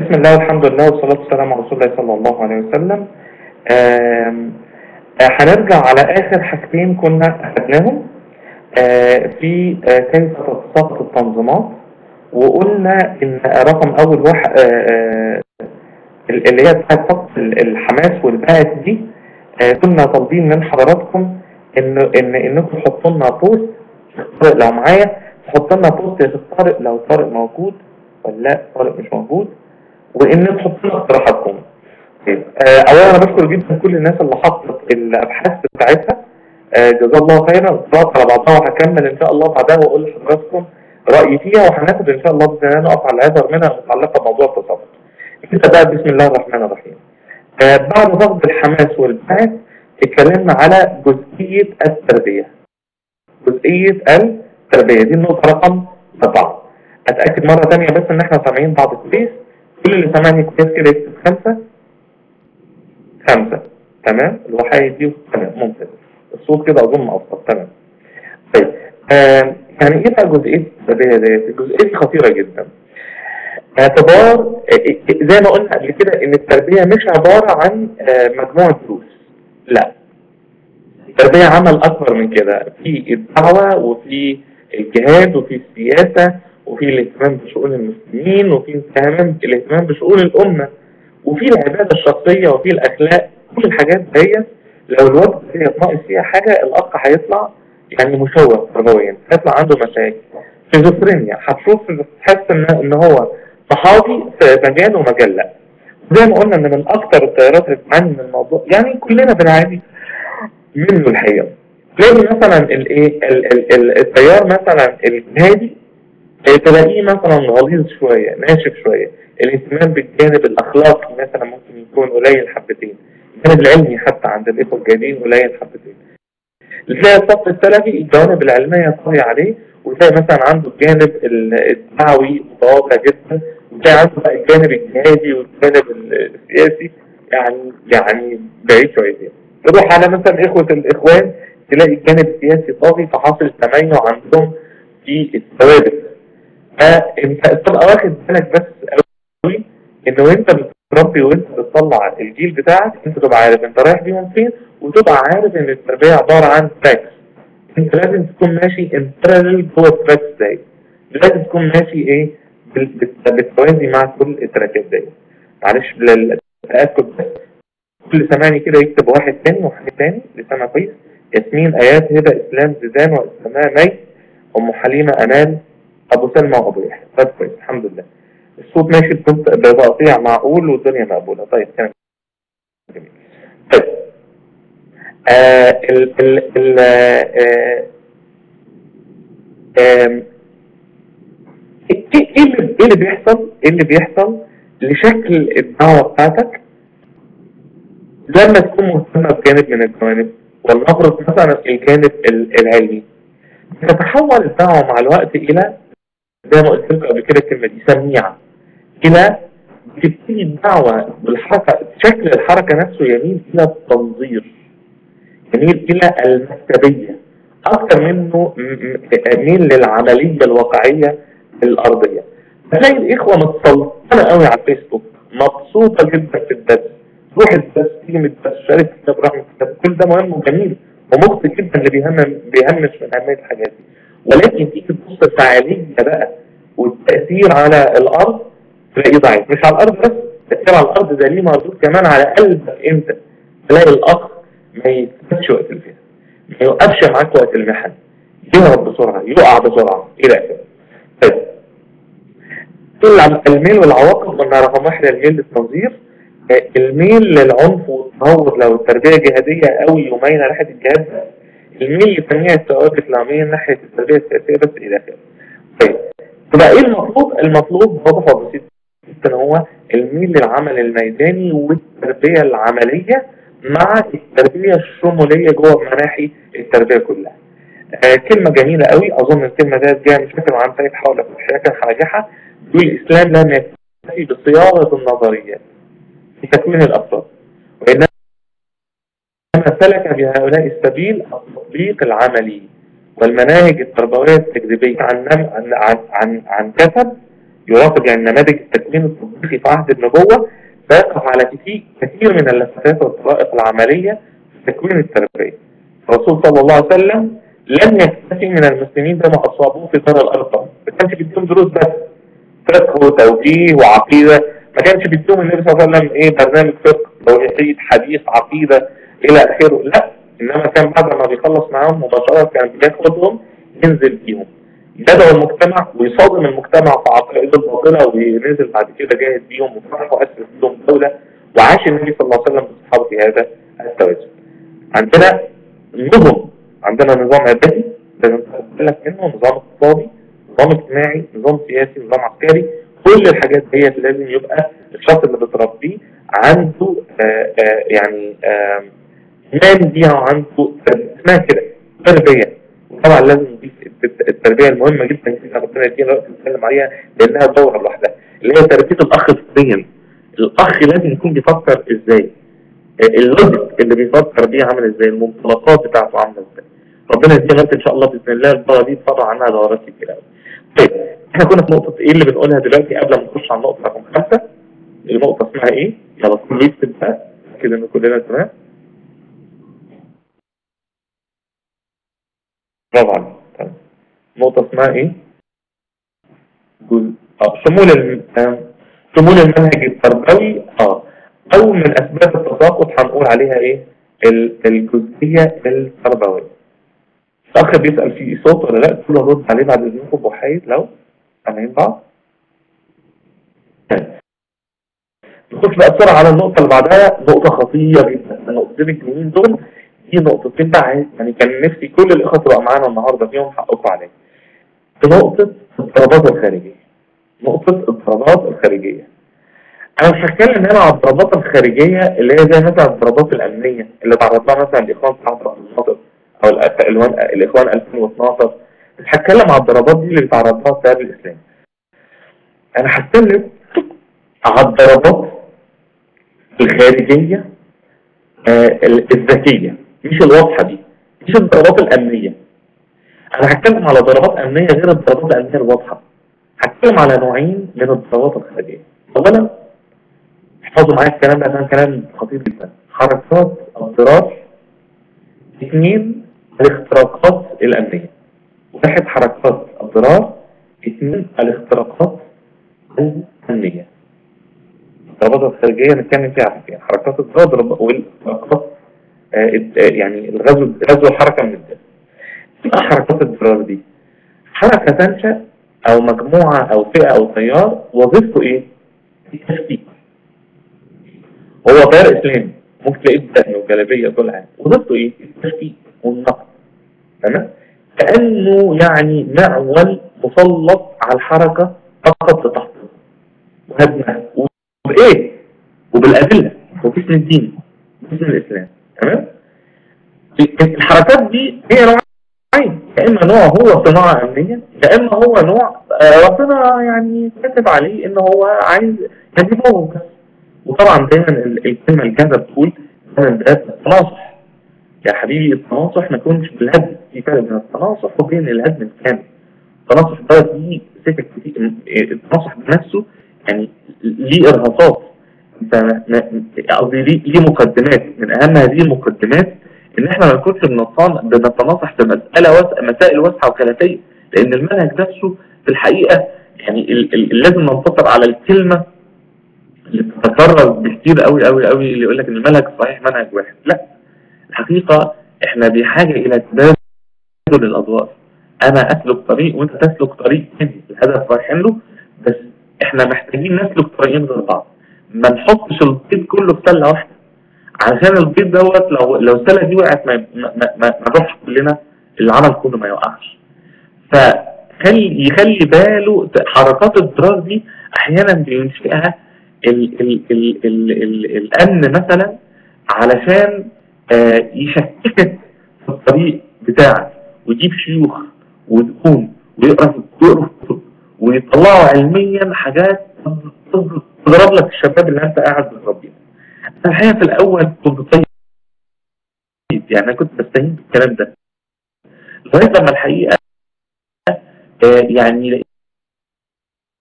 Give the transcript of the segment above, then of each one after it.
بسم الله والحمد لله والصلاة والسلام على رسول الله صلى الله عليه وسلم آم، آه، هنرجع على آخر حاجتين كنا أخذناهم آه، في آه، كيف تتساقط التنظيمات وقلنا إن رقم أول واحد آه، آه، اللي هي بتاعت سقط الحماس والبعث دي آه، كنا طالبين من حضراتكم إن إن إنكم تحطوا لنا بوست لو معايا تحط لنا بوست يا شيخ طارق لو طارق موجود ولا لا طارق مش موجود وان تحط لنا اقتراحاتكم طيب آه، اولا انا بشكر جدا كل الناس اللي حطت الابحاث بتاعتها آه، جزاه الله خيرا قرات على بعضها وهكمل ان شاء الله بعدها واقول لحضراتكم رايي فيها وهناخد ان شاء الله باذن الله نقف على العبر منها المتعلقه بموضوع التصرف انت بقى بسم الله الرحمن الرحيم آه، بعد ضغط الحماس والبعث اتكلمنا على جزئيه التربيه جزئيه التربيه دي النقطه رقم أربعة أتأكد مرة تانية بس إن إحنا سامعين بعض كويس كل اللي سامعني كويس كده يكتب خمسة خمسة تمام الوحايد دي تمام ممتاز الصوت كده أظن أبسط تمام طيب آه يعني إيه بقى جزئية التربية ديت؟ الجزئية دي خطيرة جدا اعتبار آه، زي ما قلنا قبل كده إن التربية مش عبارة عن آه، مجموعة فلوس لا التربية عمل أكبر من كده في الدعوة وفي الجهاد وفي السياسة وفي الاهتمام بشؤون المسلمين وفي الاهتمام الاهتمام بشؤون الأمة وفي العبادة الشخصية وفي الأخلاق كل الحاجات ديت لو الوقت ديت ناقص فيها حاجة الأخ هيطلع يعني مشوه تربويا هيطلع عنده مشاكل شيزوفرينيا هتشوف تحس ان ان هو صحابي في مجال ومجال لا زي ما قلنا ان من اكتر التيارات اللي بتعاني من الموضوع يعني كلنا بنعاني منه الحقيقه تلاقي مثلا الايه ال- ال- ال- التيار مثلا الجهادي آه، تلاقيه مثلا غليظ شويه ناشف شويه الاهتمام بالجانب الاخلاقي مثلا ممكن يكون قليل حبتين الجانب العلمي حتى عند الاخوه الجاهدين قليل حبتين تلاقي الصف السلفي الجوانب العلميه طاغيه عليه وتلاقي مثلا عنده الجانب ال- الدعوي متواضع جدا وتلاقي عنده بقى الجانب الجهادي والجانب ال- السياسي يعني يعني بعيد شويتين تروح على مثلا اخوه الاخوان تلاقي الجانب السياسي طاغي فحاصل تميع عندهم في الثوابت فانت تبقى واخد بالك بس قوي ان وانت بتربي وانت بتطلع الجيل بتاعك انت تبقى عارف انت رايح بيهم فين وتبقى عارف ان التربيه عباره عن تراكس انت لازم تكون ماشي ان بارallel جوه التراكس دي لازم تكون ماشي ايه بال- بت- بالتوازي مع كل التراكات دي معلش للتاكد بس كل سامعني كده يكتب واحد تاني وواحد تاني لسانه كويس ياسمين ايات هبه اسلام زيدان واسلامها مي ام حليمه امال ابو سلمى وابو يحيى طيب كويس الحمد لله الصوت ماشي بتنط- بتقطيع معقول والدنيا مقبوله طيب كلام جميل طيب آه ال ال ال آه آم، ايه إيه اللي ايه اللي بيحصل ايه اللي بيحصل لشكل الدعوه بتاعتك لما تكون مهتمه بجانب من الجوانب ولنفرض مثلا الجانب ال- العلمي تتحول الدعوه مع الوقت الى زي ما قلت لكم قبل كده الكلمه دي سميعه الى تبتدي الدعوه بالحركه شكل الحركه نفسه يميل الى التنظير يميل الى المكتبيه اكثر منه م- م- ميل للعمليه الواقعيه الارضيه تلاقي الاخوه متسلطنه قوي على الفيسبوك مبسوطه جدا في الدرس روح الدرس تيجي من الدرس شارك كتاب رحمه الكتاب كل ده مهم وجميل ومخطئ جدا اللي بيهمم بيهمش من اهميه الحاجات دي ولكن تيجي تبص الفعاليه بقى والتاثير على الارض تلاقيه ضعيف مش على الارض بس التاثير على الارض ده ليه مردود كمان على قلبك انت تلاقي الاخ ما يثبتش وقت الفتن ما يوقفش معاك وقت المحن يهرب بسرعه يقع بسرعه الى اخره طيب كل الميل والعواقب قلنا رقم واحد الميل للتنظير آه، الميل للعنف والتهور لو التربيه جهاديه قوي ومايله ناحيه الجهاد بس. الميل لتنميه الثوابت العلميه ناحيه التربيه السياسيه بس الى اخره طيب يبقى ايه المطلوب؟ المطلوب واضح وبسيط جدا هو الميل للعمل الميداني والتربيه العمليه مع التربيه الشموليه جوه مناحي التربيه كلها. آه كلمه جميله قوي اظن الكلمه ديت جايه مش فاكر عن سيد حول في الحياه كان حاجحه بيقول الاسلام لم يكتفي بصياغه النظريات في تكوين الافراد وانما سلك بهؤلاء السبيل التطبيق العملي والمناهج التربويه التجريبيه عن عن عن عن, عن كسب يرافق يعني نماذج التكوين التطبيقي في عهد النبوة سيقف على كثير كثير من اللفتات والطرائق العملية في تكوين التربية الرسول صلى الله عليه وسلم لم يكتفي من المسلمين بما أصابوه في دار الأرقام ما كانش بيديهم دروس بس فقه وتوجيه وعقيدة ما كانش بيديهم النبي صلى الله عليه وسلم ايه برنامج فقه توحيد حديث عقيدة إلى آخره لا إنما كان بعد ما بيخلص معاهم مباشرة كان بياخدهم ينزل بيهم يدعو المجتمع ويصادم المجتمع في عقائد الباطلة وينزل بعد كده جاهد بيهم وفرح وأسس لهم دولة وعاش النبي صلى الله عليه وسلم بصحابه في هذا التوازن عندنا نظم عندنا نظام عبادي لازم تاخد بالك منه نظام اقتصادي نظام اجتماعي نظام سياسي نظام عسكري كل الحاجات ديت لازم يبقى الشخص اللي بتربيه عنده آآ آآ يعني ايمان بيها وعنده اسمها كده تربيه وطبعا لازم نضيف التربيه المهمه جدا جدا ربنا يدينا وقت نتكلم عليها لانها دوره لوحدها اللي هي تربيه الاخ فكريا الاخ لازم يكون بيفكر ازاي اللوجيك اللي بيفكر بيه عامل ازاي المنطلقات بتاعته عامله ازاي ربنا يدينا وقت ان شاء الله باذن الله الدوره دي طبعا عنها دورات كتير قوي طيب احنا كنا في نقطه ايه اللي بنقولها دلوقتي قبل ما نخش على النقطه رقم خمسه النقطه اسمها ايه؟ يلا كل يكتب بقى كده ان كلنا تمام برافو عليك طيب. نقطة اسمها ايه؟ جزء اه شمول الم... آه. شمول المنهج التربوي اه او من اسباب التساقط هنقول عليها ايه؟ الجزئية التربوية الاخ بيسأل في صوت ولا لا تقول رد عليه بعد اذنكم بوحيد لو سامعين بعض طيب. نخش بقى بسرعة على النقطة اللي بعدها نقطة خطيرة جدا النقطتين الجنين دول في نقطتين بقى يعني كان نفسي كل الإخوة تبقى معانا النهاردة فيهم حقكم عليه في نقطة الضربات الخارجية نقطة الضربات الخارجية أنا مش هتكلم هنا على الضربات الخارجية اللي هي زي مثلا الضربات الأمنية اللي تعرض لها مثلا الإخوان في عبد الناصر أو الإخوان الإخوان 2012 مش هتكلم على الضربات دي اللي تعرض لها التيار الإسلامي أنا هتكلم على الضربات الخارجية آه الذكية مش الواضحة دي مش الضربات الأمنية أنا هتكلم على ضربات أمنية غير الضربات الأمنية الواضحة هتكلم على نوعين من الضربات الخارجية أولا احفظوا معايا الكلام ده عشان كلام خطير جدا حركات الضرار اثنين الاختراقات الأمنية واحد حركات الضرار اثنين الاختراقات الأمنية الضربات الخارجية نتكلم فيها حاجتين حركات الضرب والاختراقات يعني الغزو غزو الحركة من الدم ايه حركات الضرار دي حركة تنشأ او مجموعة او فئة او تيار وظيفته ايه التشكيك هو تيار اسلامي ممكن تلاقيه بدقن وجلابية كل حاجة وظيفته ايه التشكيك والنقد تمام كأنه يعني معول مسلط على الحركة فقط لتحطيم وهدمها وبايه وبالأدلة وباسم الدين باسم الإسلام تمام الحركات دي هي نوعين يا اما نوع هو صناعة امنية يا اما هو نوع ربنا يعني كاتب عليه ان هو عايز يجيبه بس وطبعا دايما الكلمة الجاهزة بتقول من البلاد التناصح يا حبيبي التناصح ما يكونش بالهدم في فرق بين التناصح وبين الهدم الكامل التناصح ده دي سكك كتير التناصح بنفسه يعني ليه ارهاصات قصدي ليه مقدمات من اهم هذه المقدمات ان احنا ما نكونش بنتناصح في مسألة واسعة مسائل واسعة وخلافية لان المنهج نفسه في الحقيقة يعني ال ال لازم ننتصر على الكلمة اللي بتتكرر بكتير قوي قوي قوي اللي يقول لك ان المنهج الصحيح منهج واحد لا الحقيقة احنا بحاجة الى تبادل الادوار انا اسلك طريق وانت تسلك طريق تاني الهدف رايحين له بس احنا محتاجين نسلك طريقين غير بعض ما نحطش البيض كله في سله واحده عشان البيض دوت لو لو السله دي وقعت ما ما ما, ما نروحش كلنا العمل كله ما يوقعش فخلي يخلي باله حركات الضرار دي احيانا بينشئها ال ال ال ال ال الامن مثلا علشان آه يشككك في الطريق بتاعك ويجيب شيوخ ودقون ويقرا ويقرا ويطلعوا علميا حاجات تضرب لك الشباب اللي انت قاعد بتربيه انا الحقيقه في الاول كنت طيب يعني انا كنت بستهين بالكلام ده لغايه لما الحقيقه آه يعني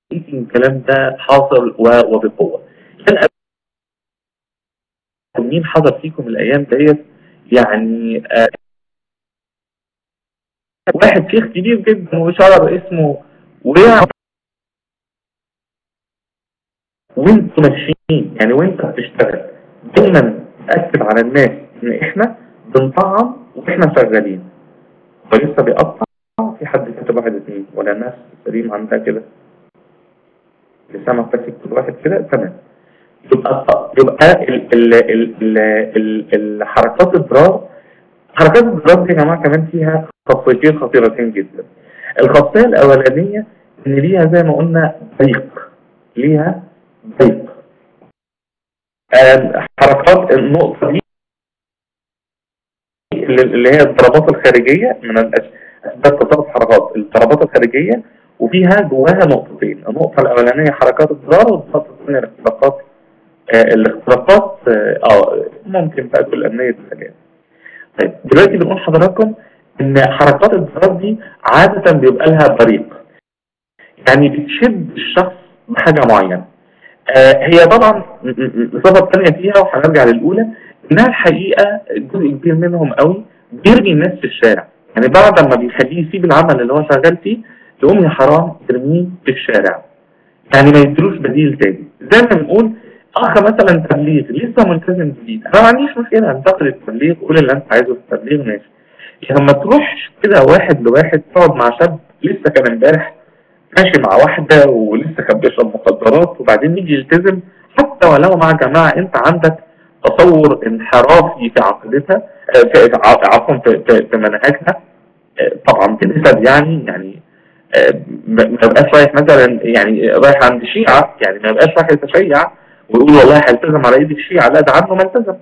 الكلام ده حاصل وبقوة كان مين حضر فيكم الأيام ديت يعني آه واحد شيخ كبير جدا وشرر اسمه وقع وانتوا ماشيين يعني وانت بتشتغل دايما اكد على الناس ان احنا بنطعم واحنا شغالين ولسه بيقطع في حد كتب واحد اتنين ولا ناس سليم عندها كده لسامة فاكر كل واحد كده تمام يبقى يبقى ال ال ال ال الحركات الضرار حركات الضرار دي يا جماعه كمان فيها خاصيتين خطيرتين جدا الخاصيه الاولانيه ان ليها زي ما قلنا ضيق ليها ضيق حركات النقطه دي اللي هي الضربات الخارجيه من اسباب تصرف حركات الضربات الخارجيه وفيها جواها نقطتين النقطه الاولانيه حركات الضرار والنقطه الثانيه الاختراقات آه الاختراقات اه ممكن بقى تقول امنيه الثانيه طيب دلوقتي بنقول حضراتكم ان حركات الضرب دي عادة بيبقى لها بريق يعني بتشد الشخص بحاجة معينة آه هي طبعا الصفة الثانية فيها وهنرجع للأولى إنها الحقيقة جزء كبير منهم قوي بيرمي الناس في الشارع يعني بعد ما بيخليه يسيب العمل اللي هو شغال فيه يقوم يا حرام ترميه في الشارع يعني ما يدلوش بديل تاني زي ما بنقول اخ مثلا تبليغ لسه ملتزم جديد انا ما عنديش مشكله انتقل التبليغ قول اللي انت عايزه في التبليغ ماشي لما تروحش كده واحد لواحد تقعد مع شاب لسه كان امبارح ماشي مع واحدة ولسه كان بيشرب مخدرات وبعدين يجي يلتزم حتى ولو مع جماعة انت عندك تصور انحرافي في عقيدتها في عفوا في, في, في منهجها طبعا بنسب يعني يعني ما يبقاش رايح مثلا يعني رايح عند شيعة يعني ما يبقاش رايح يتشيع ويقول والله هلتزم على ايد الشيعة لا ده عنه ما التزم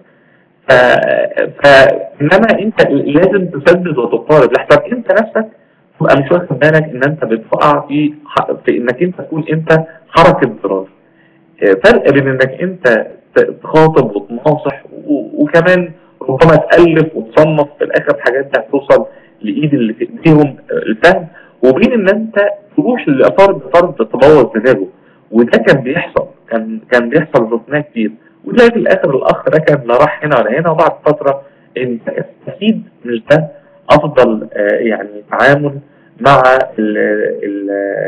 فإنما أنت لازم تسدد وتقارب لحسن أنت نفسك تبقى مش واخد بالك إن أنت بتقع في في إنك أنت تكون أنت حركة ضرار فرق بين إنك أنت تخاطب وتناصح وكمان ربما تألف وتصنف في الآخر حاجات دي هتوصل لإيد اللي في إيديهم الفهم وبين إن أنت تروح لفرد فرد تبوظ دماغه وده كان بيحصل كان كان بيحصل ركناه كتير وتلاقي في الاخر الاخ ركن لا راح هنا ولا هنا وبعد فترة انت اكيد مش ده افضل آه يعني تعامل مع ال ال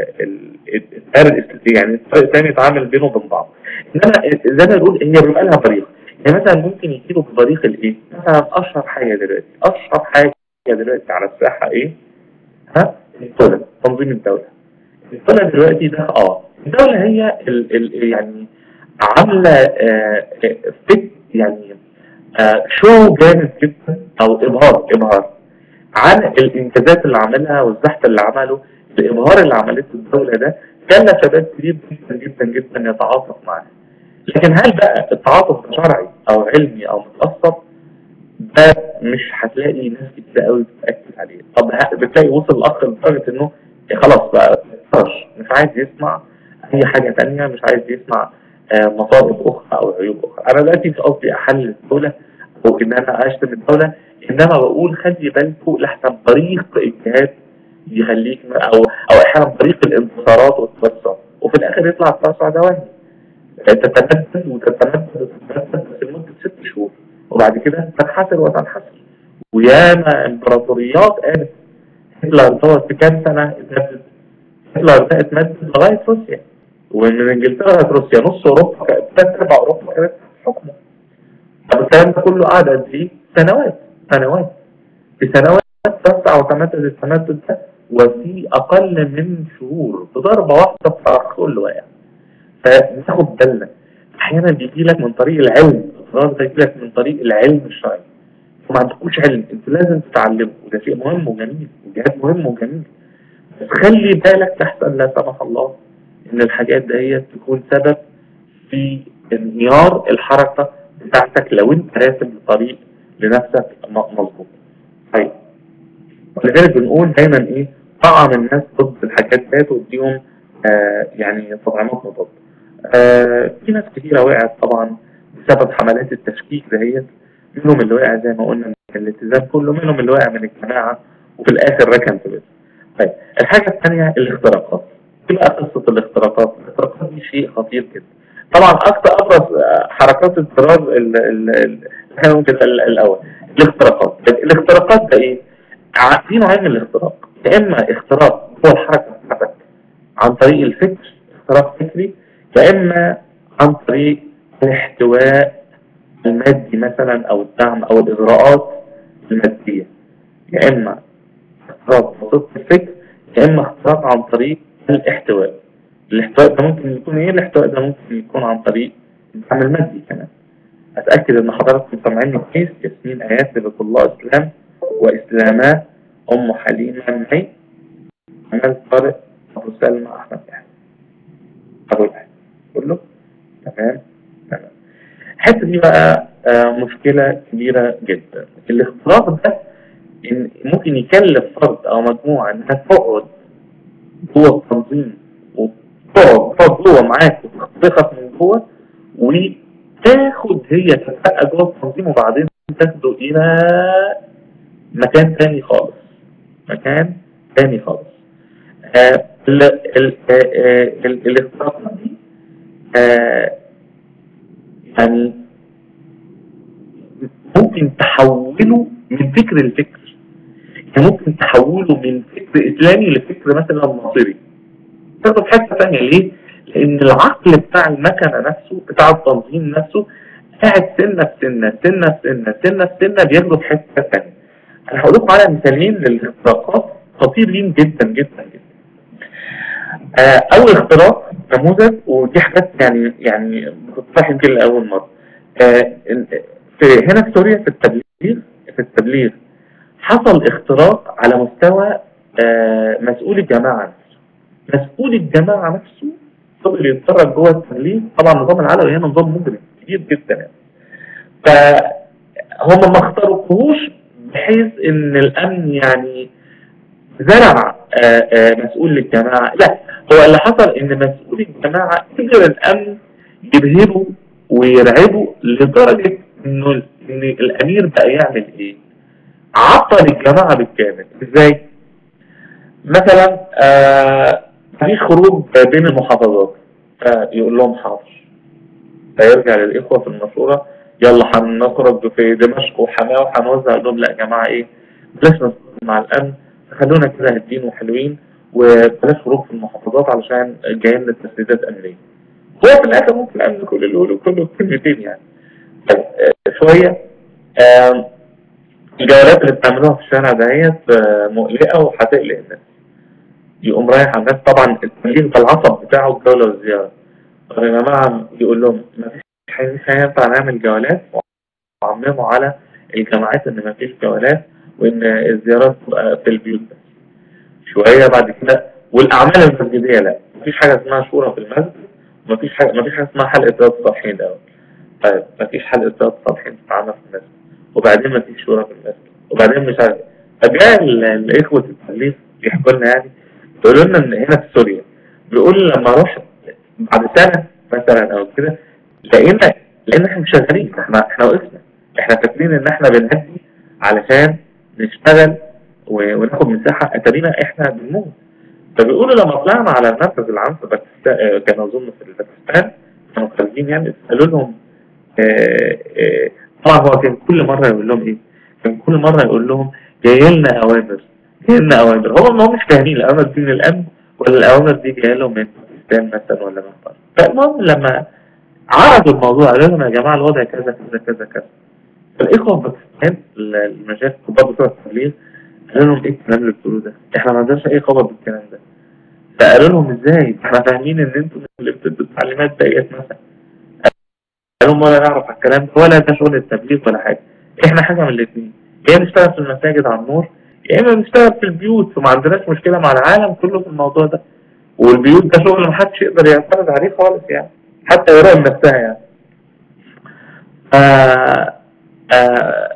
ال يعني الطريق الثاني يتعامل بينه وبين بعض انما زي ما نقول هي بيبقى لها طريق يعني مثلا ممكن يجيبوا بطريق الايه مثلا اشهر حاجه دلوقتي اشهر حاجه دلوقتي على الساحه ايه ها الدوله تنظيم الدوله الدوله دلوقتي ده اه الدوله هي ال ال يعني عاملة آه فك يعني آه شو جامد جدا او ابهار ابهار عن الانجازات اللي عملها والزحف اللي عمله الابهار اللي عملته الدولة ده كان شباب كتير جدا جدا جدا يتعاطف معاه لكن هل بقى التعاطف شرعي او علمي او متأثر ده مش هتلاقي ناس كتير قوي بتأكد عليه طب بتلاقي وصل الاخ لدرجة انه خلاص بقى مش عايز يسمع اي حاجة تانية مش عايز يسمع مصائب أخرى أو عيوب أخرى أنا دلوقتي مش قصدي أحلل الدولة أو إن أنا أشتم الدولة إنما بقول خلي بالكم لحسن طريق الجهاد يخليك أو أو أحيانا طريق الانتصارات والتوسع وفي الآخر يطلع التوسع ده وهمي تتمدد وتتمدد وتتمدد بس لمدة ست شهور وبعد كده تنحسر وتنحسر وياما امبراطوريات قامت هتلر دوت في كام سنة اتمدد هتلر ده اتمدد لغاية روسيا ومن انجلترا لروسيا نص اوروبا ثلاث ارباع اوروبا كانت حكمه طب الكلام ده كله قعد قد ايه؟ سنوات سنوات في سنوات توسع وتمدد التمدد ده وفي اقل من شهور بضربه واحده في كل واقع فناخد بالنا احيانا بيجي لك من طريق العلم القرار ده يجي لك من طريق العلم الشرعي وما عندكوش علم انتوا لازم تتعلموا وده شيء مهم وجميل وجهاد مهم وجميل بس خلي بالك تحسن لا سمح الله ان الحاجات دي تكون سبب في انهيار الحركة بتاعتك لو انت راسم الطريق لنفسك مظبوط طيب ولذلك بنقول دايما ايه طعم الناس ضد الحاجات ديت واديهم آه يعني تطعيمات مضاد آه في ناس كتيرة وقعت طبعا بسبب حملات التشكيك دهيت منهم اللي وقع زي ما قلنا من الالتزام كله منهم اللي وقع من الجماعة وفي الاخر ركن في بيته طيب الحاجة الثانية الاختراقات ايه بقى قصة الاختراقات الاختراقات دي شيء خطير جدا طبعا اكثر ابرز حركات اضطرار ال- ال- ال- احنا ممكن ال- الاول الاختراقات الاختراقات ده ايه في نوعين من الاختراق يا اما اختراق هو الحركة بتاعتك عن طريق الفكر اختراق فكري يا اما عن طريق الاحتواء المادي مثلا او الدعم او الاجراءات المادية يا اما اختراق بسيط الفكر يا اما اختراق عن طريق الاحتواء الاحتواء ده ممكن يكون ايه الاحتواء ده ممكن يكون عن طريق الدعم المادي كمان اتاكد ان حضراتكم سامعيني كويس ياسمين ايات لك الله اسلام واسلامات ام حليمه معي امال طارق ابو سلمى احمد يحيى ابو الحي كله تمام تمام الحته دي بقى آه مشكله كبيره جدا الاختراق ده إن ممكن يكلف فرد او مجموعه انها تقعد جوه التنظيم وتقعد تقعد جوه معاك وتخترقك من جوه وتاخد هي تتبقى جوه التنظيم وبعدين تاخده الى مكان تاني خالص مكان تاني خالص آه ال ال آه آه ال الاختراقات دي آه يعني ممكن تحوله من فكر لفكر يعني ممكن تحوله من فكر اسلامي لفكر مثلا مصري تاخده في حته ثانيه ليه؟ لان العقل بتاع المكنه نفسه بتاع التنظيم نفسه قاعد سنه في سنه سنه في سنه سنه في سنه بياخده في حته ثانيه انا هقول لكم على مثالين للاختراقات خطيرين جدا جدا جدا آه اول اختراق نموذج ودي حاجات يعني يعني بتطرح يمكن لاول مره آه في هنا في سوريا في التبليغ في التبليغ حصل اختراق على مستوى آه مسؤول الجماعة نفسه مسؤول الجماعة نفسه فضل يتفرج جوه التبليغ طبعا نظام العلوي هنا نظام مجرم كبير جدا يعني فهم ما اخترقوهوش بحيث ان الامن يعني زرع آآ آآ مسؤول للجماعة لا هو اللي حصل ان مسؤول الجماعة قدر الامن يبهره ويرعبه لدرجة انه ان الامير بقى يعمل ايه عطل الجماعة بالكامل ازاي مثلا في خروج بين المحافظات فيقول لهم حاضر فيرجع للاخوة في المشورة يلا هنخرج في دمشق وحماه وهنوزع لهم لا يا جماعة ايه بلاش نصر مع الامن خلونا كده هادين وحلوين وبلاش خروج في المحافظات علشان جايين لنا تسديدات امنيه هو في الاخر ممكن الامن كل اللي يقوله كله كلمتين يعني شويه الجولات اللي بتعملوها في الشارع دهيت مقلقه وهتقلق الناس يقوم رايح على الناس طبعا التبليغ ده العصب بتاعه الجوله والزياره طب يا جماعه يقول لهم ما فيش هينفع نعمل جولات وعمموا على الجامعات ان ما فيش جولات وان الزيارات تبقى في البيوت بس شويه بعد كده والاعمال المسجديه لا مفيش حاجه اسمها شورى في المسجد مفيش حاجه مفيش حاجه اسمها حلقه ذات الصالحين الاول طيب مفيش حلقه ذات الصالحين تتعمل في المسجد وبعدين مفيش شورى في المسجد وبعدين مش عارف فجاء الاخوه التبليغ يحكوا لنا يعني بيقولوا لنا ان هنا في سوريا بيقول لما رحت بعد سنه مثلا او كده لقينا لقينا احنا مش شغالين احنا احنا وقفنا احنا فاكرين ان احنا بنهدي علشان نشتغل وناخد مساحة اتارينا احنا بنموت فبيقولوا لما طلعنا على المركز العام في باكستان كان اظن في باكستان كانوا خارجين يعني قالوا لهم طبعا هو كان كل مرة يقول لهم ايه كان كل مرة يقول لهم جاي لنا اوامر جاي لنا اوامر هم ما مش فاهمين الاوامر دي من الامن ولا الاوامر دي جايه لهم من باكستان مثلا ولا من بره فالمهم لما عرضوا الموضوع قالوا لهم يا جماعه الوضع كذا كذا كذا كذا فالاخوه في باكستان المشايخ الكبار بتوع التبليغ قالوا لهم ايه الكلام اللي بتقولوه ده احنا ما عندناش اي خبر بالكلام ده فقالوا لهم ازاي احنا فاهمين ان انتوا اللي بتدوا التعليمات ديت مثلا قالوا لهم ولا نعرف الكلام ولا ده شغل التبليغ ولا حاجه احنا حاجه من الاثنين يا نشتغل في المساجد على النور يا اما نشتغل في البيوت وما عندناش مشكله مع العالم كله في الموضوع ده والبيوت ده شغل ما حدش يقدر يعترض عليه خالص يعني حتى يراقب نفسها يعني آه آه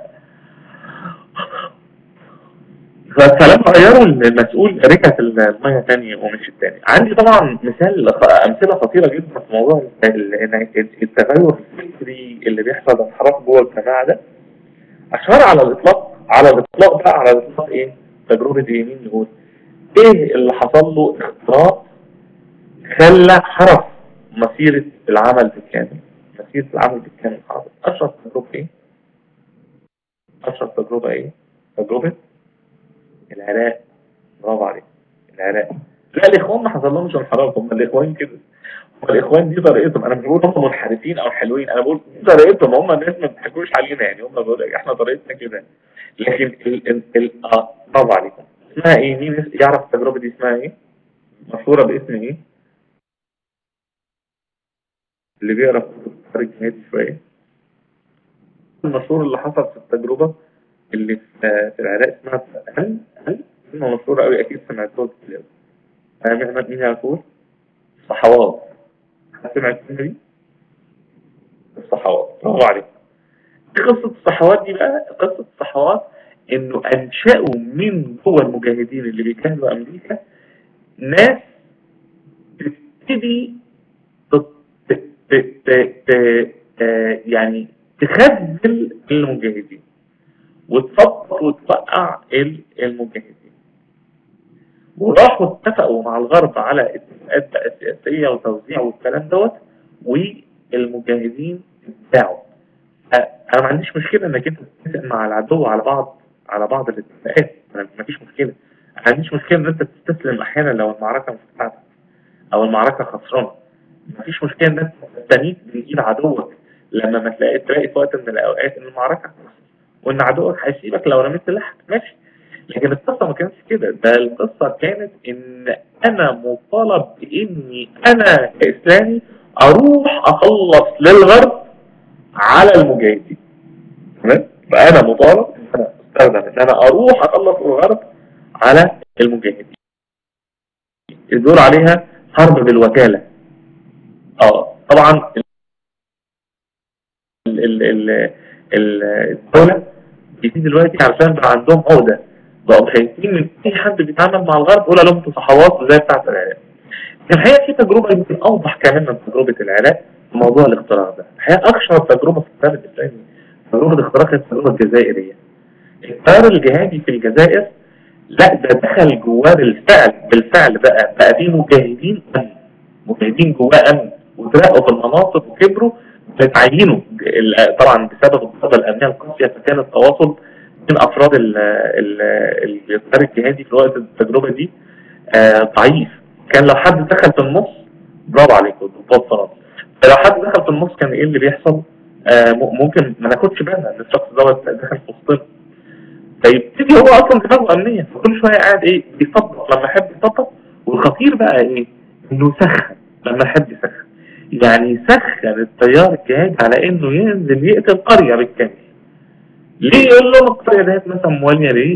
فلما غيروا المسؤول ركعت المية تاني ومشي تاني عندي طبعا مثال امثله خطيره جدا في موضوع التغير الفكري اللي بيحصل انحراف جوه الجماعه ده اشهر على الاطلاق على الاطلاق بقى على الاطلاق ايه تجربه يمين يقول ايه اللي حصل له اختراق خلى حرف مسيرة العمل بالكامل مسيرة العمل بالكامل حاضر أشرف تجربة إيه؟ أشرف تجربة إيه؟ تجربة العراق برافو عليك العراق لا الإخوان ما حصل لهمش انحراف هم الإخوان كده هم الإخوان دي طريقتهم أنا مش بقول هم منحرفين أو حلوين أنا بقول دي طريقتهم هم الناس ما بتحكوش علينا يعني هم بيقولوا إحنا طريقتنا كده لكن ال ال ال آه برافو عليكم اسمها إيه؟ مين يعرف التجربة دي اسمها إيه؟ مشهورة باسم إيه؟ اللي بيقرا كتب خارج هادي شوية المشهور اللي حصل في التجربة اللي في العراق اسمها هل هل كلمة مشهورة قوي أكيد سمعتوها كتير أنا مين يقول الصحوات سمع الكلمة دي الصحوات برافو عليك قصة الصحوات دي بقى قصة الصحوات انه انشأوا من جوه المجاهدين اللي بيجاهدوا امريكا ناس تبتدي يعني تخذل المجاهدين وتفضل وتوقع المجاهدين وراحوا اتفقوا مع الغرب على اتفاقات بقى سياسية وتوزيع والكلام دوت والمجاهدين اتباعوا انا ما عنديش مشكلة انك انت تتفق مع العدو على بعض على بعض الاتفاقات ما فيش مشكلة ما عنديش مشكلة ان انت تستسلم احيانا لو المعركة مش بتاعتك او المعركة خسرانة ما فيش مشكلة ان انت تستنيك بيجيب عدوك لما ما تلاقي تلاقي في وقت من الاوقات ان المعركة وان عدوك هيسيبك لو رميت سلاحك ماشي لكن القصة ما كانتش كده ده القصة كانت ان انا مطالب باني انا كاسلامي اروح اخلص للغرب على المجاهدين تمام فانا مطالب ان انا استخدم ان انا اروح اخلص للغرب على المجاهدين الدور عليها حرب بالوكالة اه طبعا ال ال ال الدولة دي دلوقتي عشان بقى عندهم عقدة بقوا خايفين من اي حد بيتعامل مع الغرب يقول لهم انتوا صحوات زي بتاعت العراق الحقيقة في تجربة يمكن اوضح كمان من تجربة العراق في موضوع الاختراق ده الحقيقة اشهر تجربة في التاريخ الاسلامي تجربة الاختراق هي التجربة الجزائرية التيار الجهادي في الجزائر لا ده دخل جواه بالفعل بالفعل بقى بقى فيه مجاهدين امن مجاهدين جواه امن وترقوا في المناصب وكبروا بتعينوا طبعا بسبب القضاء الامنيه القاسيه فكان التواصل بين افراد التيار الجهادي في وقت التجربه دي آه ضعيف كان لو حد دخل في النص برافو عليكم ضباط فرنسا فلو حد دخل في النص كان ايه اللي بيحصل آه ممكن ما ناخدش بالنا ان الشخص دوت دخل في وسطنا فيبتدي هو اصلا دماغه امنيه فكل شويه قاعد ايه بيطبق لما يحب يطبق والخطير بقى ايه انه يسخن لما يحب يسخن يعني يسخن التيار الجهادي على انه ينزل يقتل قريه بالكامل ليه يقول لهم القريه ديت مثلا مواليه ليه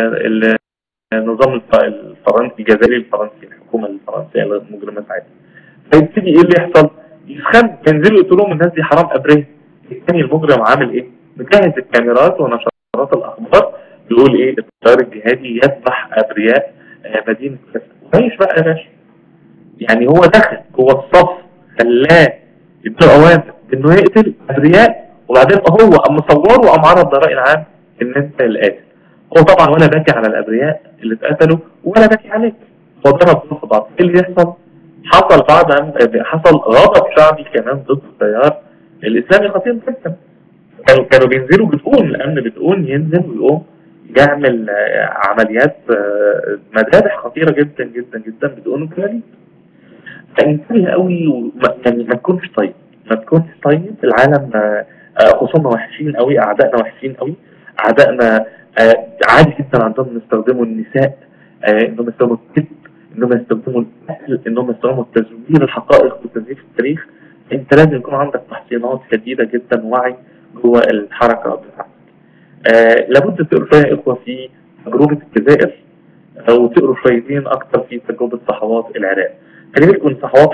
النظام الفرنسي الجزائري الفرنسي الحكومه الفرنسيه المجرمه ساعتها فيبتدي ايه اللي يحصل يسخن ينزلوا يقتلوا الناس دي حرام ابريه الثاني المجرم عامل ايه مجهز الكاميرات ونشرات الاخبار يقول ايه التيار الجهادي يذبح ابرياء مدينة ماشي بقى يا باشا يعني هو دخل هو الصف خلاه يدوا اوامر انه يقتل ابرياء وبعدين هو قام مصوره وقام عرض ضرائب العام ان انت القاتل هو طبعا ولا باكي على الابرياء اللي اتقتلوا ولا باكي عليك هو ضرب في بعض ايه اللي يحصل حصل بعد حصل غضب شعبي كمان ضد التيار الاسلامي خطير جدا كانوا كانوا بينزلوا بتقول الامن بتقول ينزل ويقوم يعمل عمليات مذابح خطيرة جدا جدا جدا بدون الجلاليب فانتبه قوي وما يعني ما تكونش طيب ما تكونش طيب العالم خصومنا وحشين قوي اعدائنا وحشين قوي اعدائنا عادي جدا عندهم يستخدموا النساء انهم يستخدموا الكذب انهم يستخدموا القتل انهم يستخدموا تزوير الحقائق وتزييف التاريخ انت لازم يكون عندك تحصينات شديدة جدا وعي جوه الحركة بتاعتك آه لابد تقروا شوية يا إخوة في تجربة الجزائر أو تقروا شويتين أكتر في تجربة صحوات العراق خلي بالكم صحوات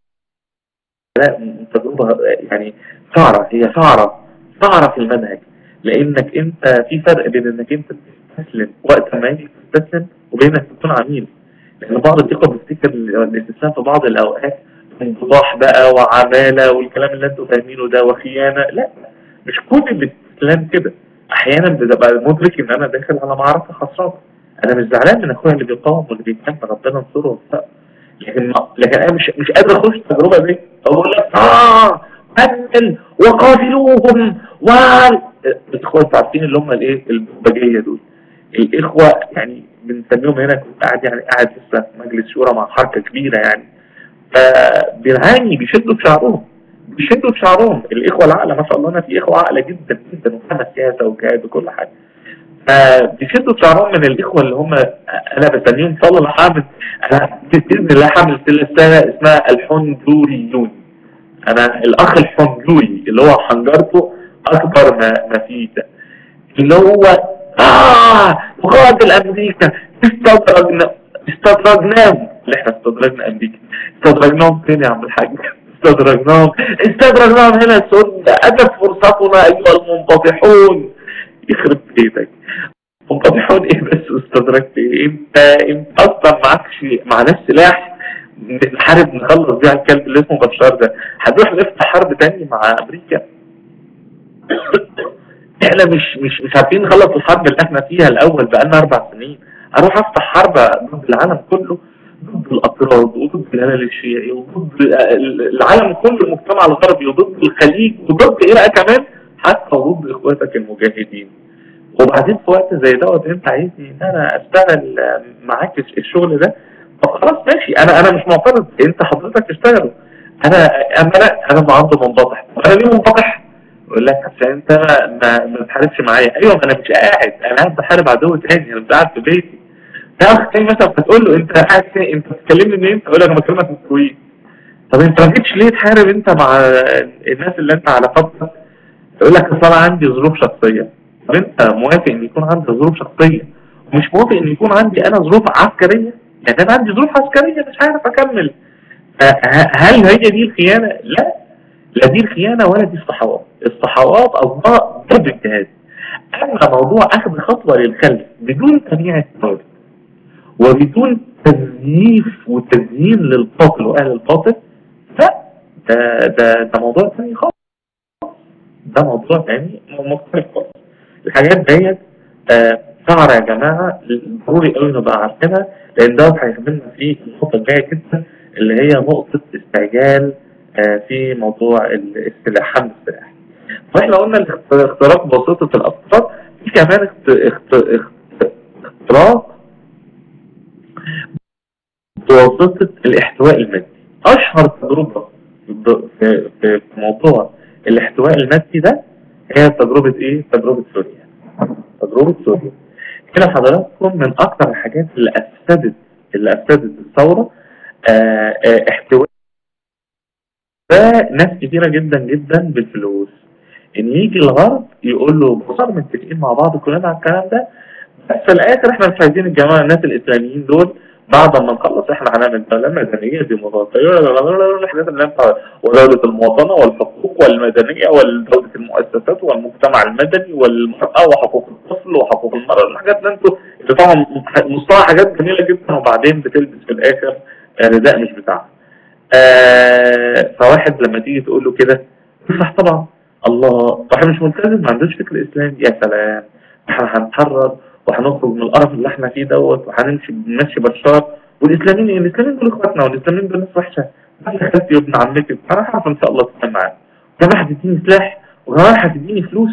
العراق تجربة يعني ثغرة هي ثغرة ثغرة في المنهج لأنك أنت في فرق بين إنك أنت تستسلم وقت ما يجي تستسلم وبين إنك تكون عميل لأن بعض الثقة بتفتكر الاستسلام في بعض الأوقات انفضاح بقى وعمالة والكلام اللي انتوا فاهمينه ده وخيانة لا مش كل الاستسلام كده احيانا بتبقى مدرك ان انا داخل على معركة خسرانة انا مش زعلان من اخويا اللي بيقاوم واللي بيتكلم ربنا ينصره ويوفقه لكن لكن انا مش مش قادر اخش التجربه دي اقول لك اه قتل وقاتلوهم و الاخوه عارفين اللي هم الايه البجيه دول الاخوه يعني بنسميهم هنا كنت قاعد يعني قاعد لسه في مجلس شورى مع حركه كبيره يعني فبنعاني بيشدوا في شعرهم بيشدوا في شعرهم الاخوه العقله ما شاء الله انا في اخوه عقله جدا جدا وفاهمه سياسه وجهاد وكل حاجه فبيشدوا في شعرهم من الاخوه اللي هم انا بسميهم طلبه حامل انا باذن الله حامل سلسله اسمها الحنجوريون انا الاخ الحنجوري اللي هو حنجرته اكبر ما ما فيه ده اللي هو اه مقاتل امريكا استدرجنا استدرجناهم اللي احنا استدرجنا امريكا استدرجناهم فين يا عم الحاج استدرجناهم استدرجناهم هنا سن اتت فرصتنا ايها المنبطحون يخرب بيتك منبطحون ايه بس استدرجت ايه انت انت اصلا معكش معناش سلاح نحارب نخلص بيها الكلب اللي اسمه بشار ده هنروح نفتح حرب تاني مع امريكا احنا مش مش مش عارفين نخلص الحرب اللي احنا فيها الاول بقالنا اربع سنين اروح افتح حرب ضد العالم كله ضد الاطراف وضد الهلال الشيعي وضد العالم كله المجتمع الغربي وضد الخليج وضد ايه بقى كمان حتى ضد اخواتك المجاهدين وبعدين في وقت زي دوت انت عايزني ان انا اشتغل معاك الشغل ده طب خلاص ماشي انا انا مش معترض انت حضرتك تشتغله انا اما انا انا معضل منبطح انا ليه منبطح يقول لك عشان انت ما ما بتحاربش معايا ايوه انا مش قاعد انا قاعد بحارب عدو تاني انا قاعد في بيتي ده اخ تاني مثلا فتقول له انت قاعد فين انت بتكلمني منين يقول لك انا بكلمك من الكويت طب انت ما جيتش ليه تحارب انت مع الناس اللي انت على فتره يقول لك اصل انا عندي ظروف شخصيه طب انت موافق ان يكون عندي ظروف شخصيه ومش موافق ان يكون عندي انا ظروف عسكريه يعني انا عندي ظروف عسكريه مش عارف اكمل هل هي دي الخيانه لا لا دي الخيانه ولا دي الصحوات الصحوات الله ضد الجهاد اما موضوع اخذ خطوه للخلف بدون تبيع الثوابت وبدون تزييف وتزيين للباطل واهل الباطل لا ده ده ده موضوع ثاني خالص ده موضوع ثاني مختلف خالص الحاجات ديت شعر يا جماعة ضروري قوي نبقى عارفينها لان ده هيخدمنا في النقطة الجاية جدا اللي هي نقطة استعجال آه في موضوع السلاح حمل السلاح واحنا قلنا اختراق بسيطة الافكار في كمان اختراق بواسطة الاحتواء المادي اشهر تجربة في, في موضوع الاحتواء المادي ده هي تجربة ايه تجربة سوريا تجربة سوريا كده حضراتكم من اكتر الحاجات اللي افسدت اللي افسدت الثورة اه اه احتواء ناس كتيرة جدا جدا بالفلوس ان يجي الغرب يقول له بصر متفقين مع بعض كلنا على الكلام ده بس في الاخر احنا مش عايزين الجماعة الناس الاسلاميين دول بعد ما نخلص احنا هنعمل دولة مدنية ديمقراطية الحاجات اللي انت ودولة المواطنة والحقوق والمدنية ودولة المؤسسات والمجتمع المدني والمرأة وحقوق الطفل وحقوق المرأة الحاجات اللي انتوا اللي طبعا مصطلح حاجات جميلة جدا وبعدين بتلبس في الاخر رداء مش بتاعها. آه فواحد لما تيجي تقول له كده صح طبعا الله احنا مش ملتزم ما عندوش فكر اسلامي يا سلام احنا هنتحرر وهنخرج من القرف اللي احنا فيه دوت وهنمشي بنمشي بشار والاسلاميين ايه الاسلاميين دول اخواتنا والاسلاميين دول ناس وحشه بس خالتي وابن عمتي انا هعرف ان شاء الله اتكلم معاه كمان هتديني سلاح وكمان هتديني فلوس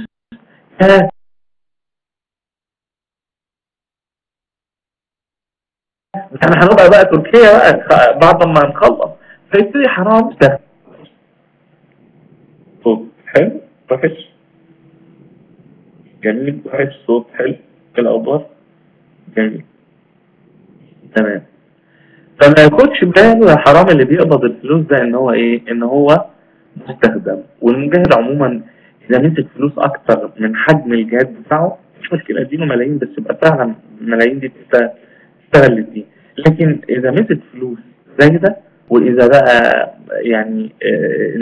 احنا هنبقى بقى تركيا بقى بعد ما نخلص فيبتدي حرام ده صوت حلو وحش جميل وحش صوت حلو الأخبار جميل تمام فما ياخدش باله يا حرام اللي بيقبض الفلوس ده ان هو ايه ان هو مستخدم والمجاهد عموما اذا مسك فلوس اكتر من حجم الجهاد بتاعه مش مشكلة اديله ملايين بس يبقى فعلا الملايين دي تشتغل للدين لكن اذا مسك فلوس زي ده واذا بقى يعني آه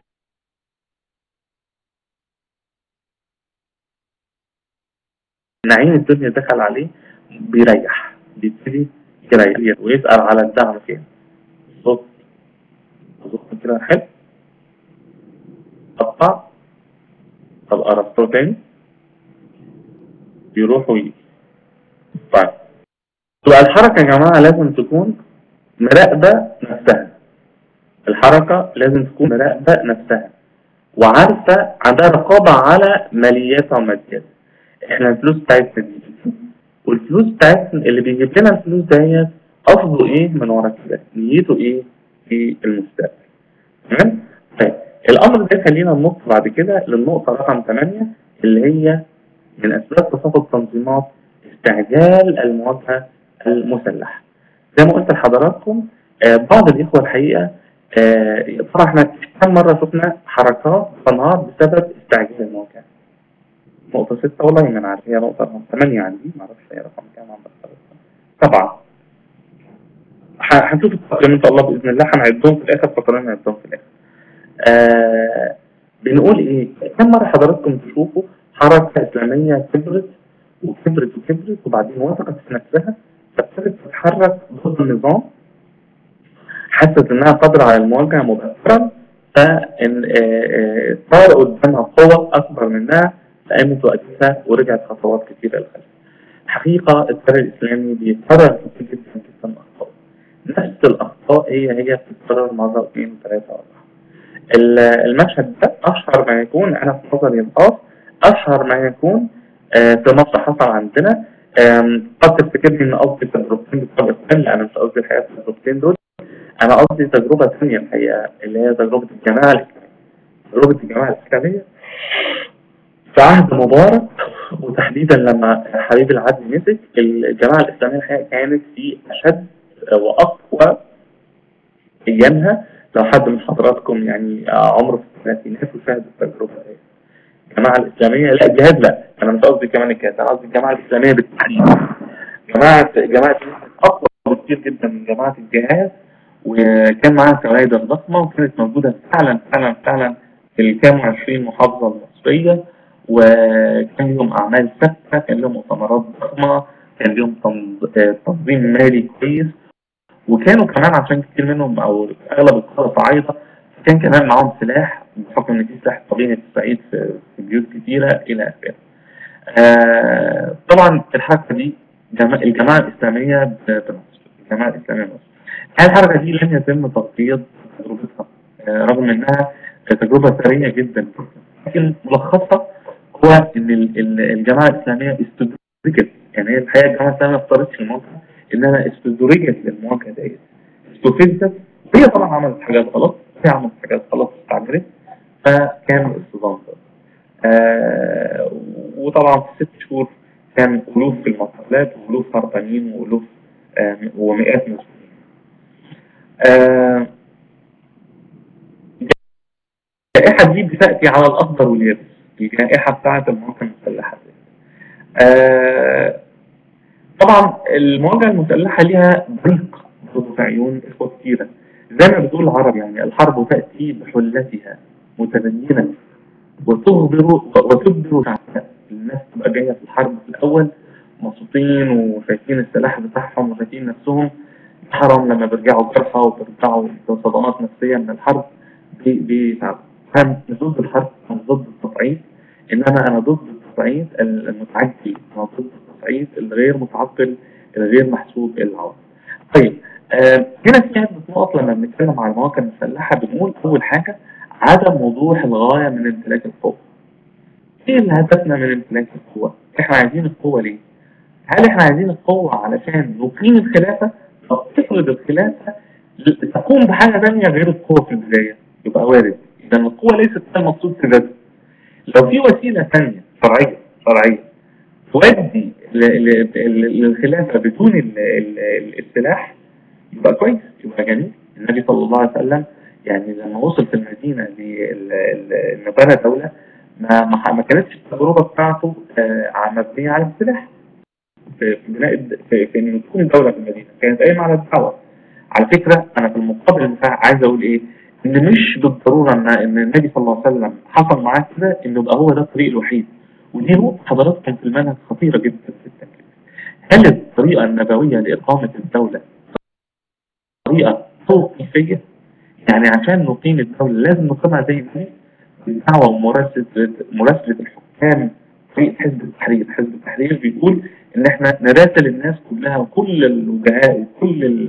نعيم الدنيا دخل عليه بيريح بيبتدي يريح ويسأل على الدعم فين الصوت الصوت كده حلو قطع طب قربته تاني بيروح ويجي طيب تبقى الحركة يا جماعة لازم تكون مراقبة نفسها الحركة لازم تكون مراقبة نفسها وعارفة عندها رقابة على مالياتها ومادياتها احنا الفلوس بتاعتنا دي والفلوس بتاعتنا اللي بيجيب لنا الفلوس ديت قصده ايه من ورا كده نيته ايه في المستقبل تمام طيب الامر ده خلينا ننط بعد كده للنقطة رقم 8 اللي هي من اسباب تساقط التنظيمات استعجال المواجهة المسلحة زي ما قلت لحضراتكم آه بعض الاخوة الحقيقة آه طبعا احنا كم مرة شفنا حركات تنهار بسبب استعجال المواجهة نقطة ستة والله ما انا عارف هي نقطة رقم ثمانية عندي ما اعرفش هي رقم كام عندك سبعة هنشوف التقييم ان شاء الله باذن الله هنعدهم في الاخر فقرين هنعدهم في الاخر آه بنقول ايه كم مرة حضراتكم تشوفوا حركة اسلامية كبرت وكبرت وكبرت وبعدين وثقت في نفسها فابتدت تتحرك ضد النظام حست انها قادرة على المواجهة مباشرة فان صار قدامها قوة اكبر منها فقامت وقتها ورجعت خطوات كثيرة للخلف الحقيقة التيار الاسلامي بيتكرر كتير جدا جدا اخطاء نفس الاخطاء هي هي بتتكرر مرة واثنين وثلاثة واربعة المشهد ده اشهر ما يكون انا في نظري الخاص اشهر ما يكون في مصر حصل عندنا قد تفتكرني ان قصدي التجربتين بتوع الاسلام لا انا مش قصدي الحقيقه التجربتين دول انا قصدي تجربه ثانيه الحقيقه اللي هي تجربه الجماعه الاسلاميه تجربه الجماعه الاسلاميه في عهد مبارك وتحديدا لما حبيب العدل مسك الجماعه الاسلاميه الحقيقه كانت في اشد واقوى ايامها لو حد من حضراتكم يعني عمره في الثلاثينات وشاهد التجربه دي الجماعة الإسلامية لا الجهاد لا أنا مش قصدي كمان الجهاد أنا قصدي الجماعة الإسلامية بالتحديد جماعة جماعة أقوى بكتير جدا من جماعة الجهاد وكان معاها كوادر ضخمة وكانت موجودة فعلا فعلا فعلا في الكام وعشرين محافظة المصرية وكان لهم أعمال ثابتة كان لهم مؤتمرات ضخمة كان لهم تنظيم مالي كويس وكانوا كمان عشان كتير منهم أو أغلب القادة صعايدة كان كمان معاهم سلاح بحكم ان في سلاح طبيعي في الصعيد في بيوت كثيرة الى اخره. آه طبعا الحركة دي جماعة الجماعة الاسلامية بمصر الجماعة الاسلامية بمصر. الحركة دي لم يتم تغطية تجربتها آه رغم انها تجربة ثرية جدا لكن ملخصها هو ان الجماعة الاسلامية استدرجت يعني هي الحقيقة الجماعة الاسلامية ما اختارتش المواجهة انها استدرجت للمواجهة ديت استفزت هي طبعا عملت حاجات غلط هي عملت حاجات غلط استعجلت فكان الاصطدام ده آه وطبعا في ست شهور كان ألوف في المقابلات وألوف هربانين وألوف آه ومئات مسلمين آه الجائحة دي بتأتي على الأخضر واليابس الجائحة بتاعة المواقع المسلحة آه طبعا المواجهة المسلحة ليها ضيق في عيون إخوة كتيرة زي ما بتقول العرب يعني الحرب تأتي بحلتها متبينة وتغبر وتبدر شعبها الناس تبقى جاية في الحرب في الأول مبسوطين وشايفين السلاح بتاعهم وشايفين نفسهم حرام لما بيرجعوا جرحى وبيرجعوا صدمات نفسية من الحرب بيتعبوا أنا ضد الحرب أنا ضد التصعيد إنما أنا ضد التصعيد المتعجل أنا ضد التصعيد الغير متعقل الغير محسوب العوض طيب آه هنا في عدة نقط لما بنتكلم على المواقع المسلحة بنقول أول حاجة عدم وضوح الغاية من امتلاك القوة. ايه اللي هدفنا من امتلاك القوة؟ احنا عايزين القوة ليه؟ هل احنا عايزين القوة علشان نقيم الخلافة؟ طب تفرض الخلافة تقوم بحاجة ثانية غير القوة في البداية يبقى وارد إذا القوة ليست المقصود في ذاتها. لو في وسيلة ثانية شرعية شرعية تؤدي للخلافة بدون السلاح يبقى كويس يبقى جميل النبي صلى الله عليه وسلم يعني لما وصل في المدينة لأنه بنى دولة ما ما كانتش التجربة بتاعته مبنية على السلاح في بناء في, في انه تكون دولة في المدينة كانت قايمة على الدعوة على فكرة انا في المقابل بتاع عايز اقول ايه ان مش بالضرورة ان ان النبي صلى الله عليه وسلم حصل معاه كده انه يبقى هو ده الطريق الوحيد ودي نقطة حضراتكم في المنهج خطيرة جدا جدا هل الطريقة النبوية لإقامة الدولة طريقة توقيفية يعني عشان نقيم الدولة لازم نقيمها زي ما هي بالدعوة ومراسلة مراسلة الحكام طريقة حزب التحرير حزب التحرير بيقول ان احنا نراسل الناس كلها وكل الوجهاء وكل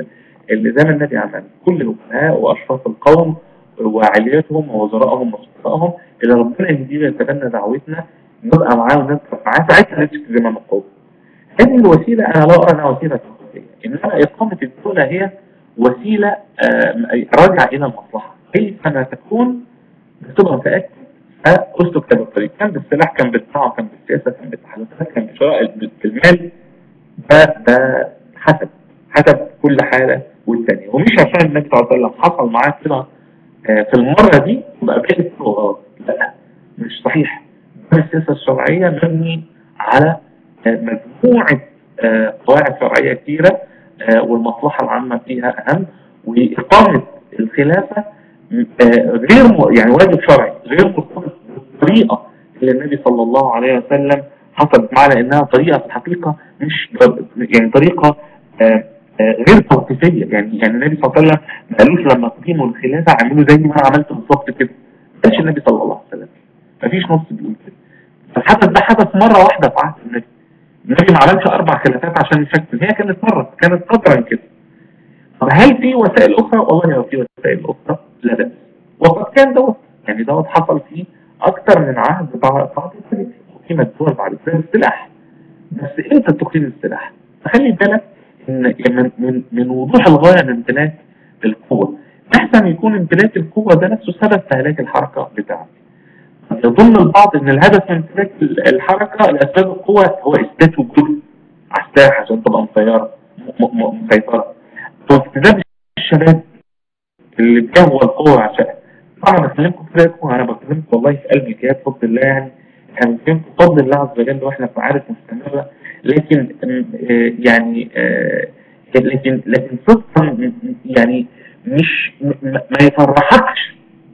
اللي زي ما النبي عمل كل الوكلاء واشراف القوم وعلياتهم ووزرائهم وسلطائهم اللي ربنا يهديه ويتبنى دعوتنا نبقى معاه ونذكر معاه ساعتها نمسك زمام القوم هذه الوسيلة أنا لا أرى أنها وسيلة ثقافية إنما إقامة الدولة هي وسيلة راجعة إلى المصلحة كيف ما تكون بتبقى متأكد أسلك كان بالطريق كان بالسلاح كان بالطاعة كان بالسياسة كان بالتحالفات كان بشراء بالمال ده ده حسب حسب كل حالة والثانية ومش عشان النبي صلى الله عليه وسلم حصل معاه كده في المرة دي يبقى بقيت غلط لا مش صحيح السياسة الشرعية مبني على مجموعة قواعد شرعية كثيرة والمصلحة العامة فيها أهم وإقامة الخلافة غير يعني واجب شرعي غير مرتبط بالطريقة اللي النبي صلى الله عليه وسلم حصلت معنا إنها طريقة في الحقيقة مش يعني طريقة غير توقيفية يعني يعني النبي صلى الله عليه وسلم ما قالوش لما تقيموا الخلافة اعملوا زي ما أنا عملت بالظبط كده ما النبي صلى الله عليه وسلم مفيش نص بيقول كده فالحدث ده حدث مرة واحدة في عهد النبي النبي ما عملش أربع خلافات عشان يشكل هي كانت مرة كانت قدرا كده طب هل في وسائل أخرى؟ والله لو في وسائل أخرى لا بأس وقد كان دوت يعني دوت حصل فيه أكتر من عهد بعض التاريخ وقيمة دول بعد كده السلاح بس إمتى تقيم السلاح؟ فخلي بالك إن من, من, من وضوح الغاية من امتلاك القوة أحسن يكون امتلاك القوة ده نفسه سبب في هلاك الحركة بتاعتك يظن البعض ان الهدف من امتلاك الحركة لأسباب القوة هو إثبات وجود على الساحة عشان تبقى مسيرة مسيطرة واستخدام الشباب اللي بجهوى القوة عشان طبعا بكلمكم في ذلكم انا بكلمكم والله في قلبي كده بفضل الله يعني احنا بنكلمكم بفضل الله عز وجل واحنا في معارك مستمرة لكن يعني لكن لكن صدقا يعني مش ما يفرحكش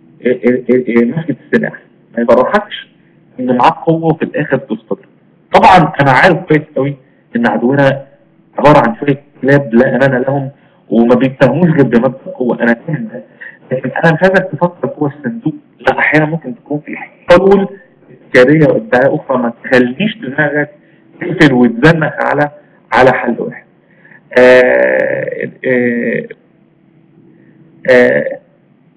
مسكة السلاح ما يفرحكش ان معاك قوة وفي الاخر تستطر طبعا انا عارف كويس قوي ان عدونا عبارة عن شوية كلاب لا امان لهم وما بيتهموش غير بمبدأ القوة انا فاهم ده لكن انا مش عايزك تفكر جوه الصندوق لا احيانا ممكن تكون في حلول تجارية وادعاء اخرى ما تخليش دماغك تقفل وتزنق على على حل واحد آآ آآ آآ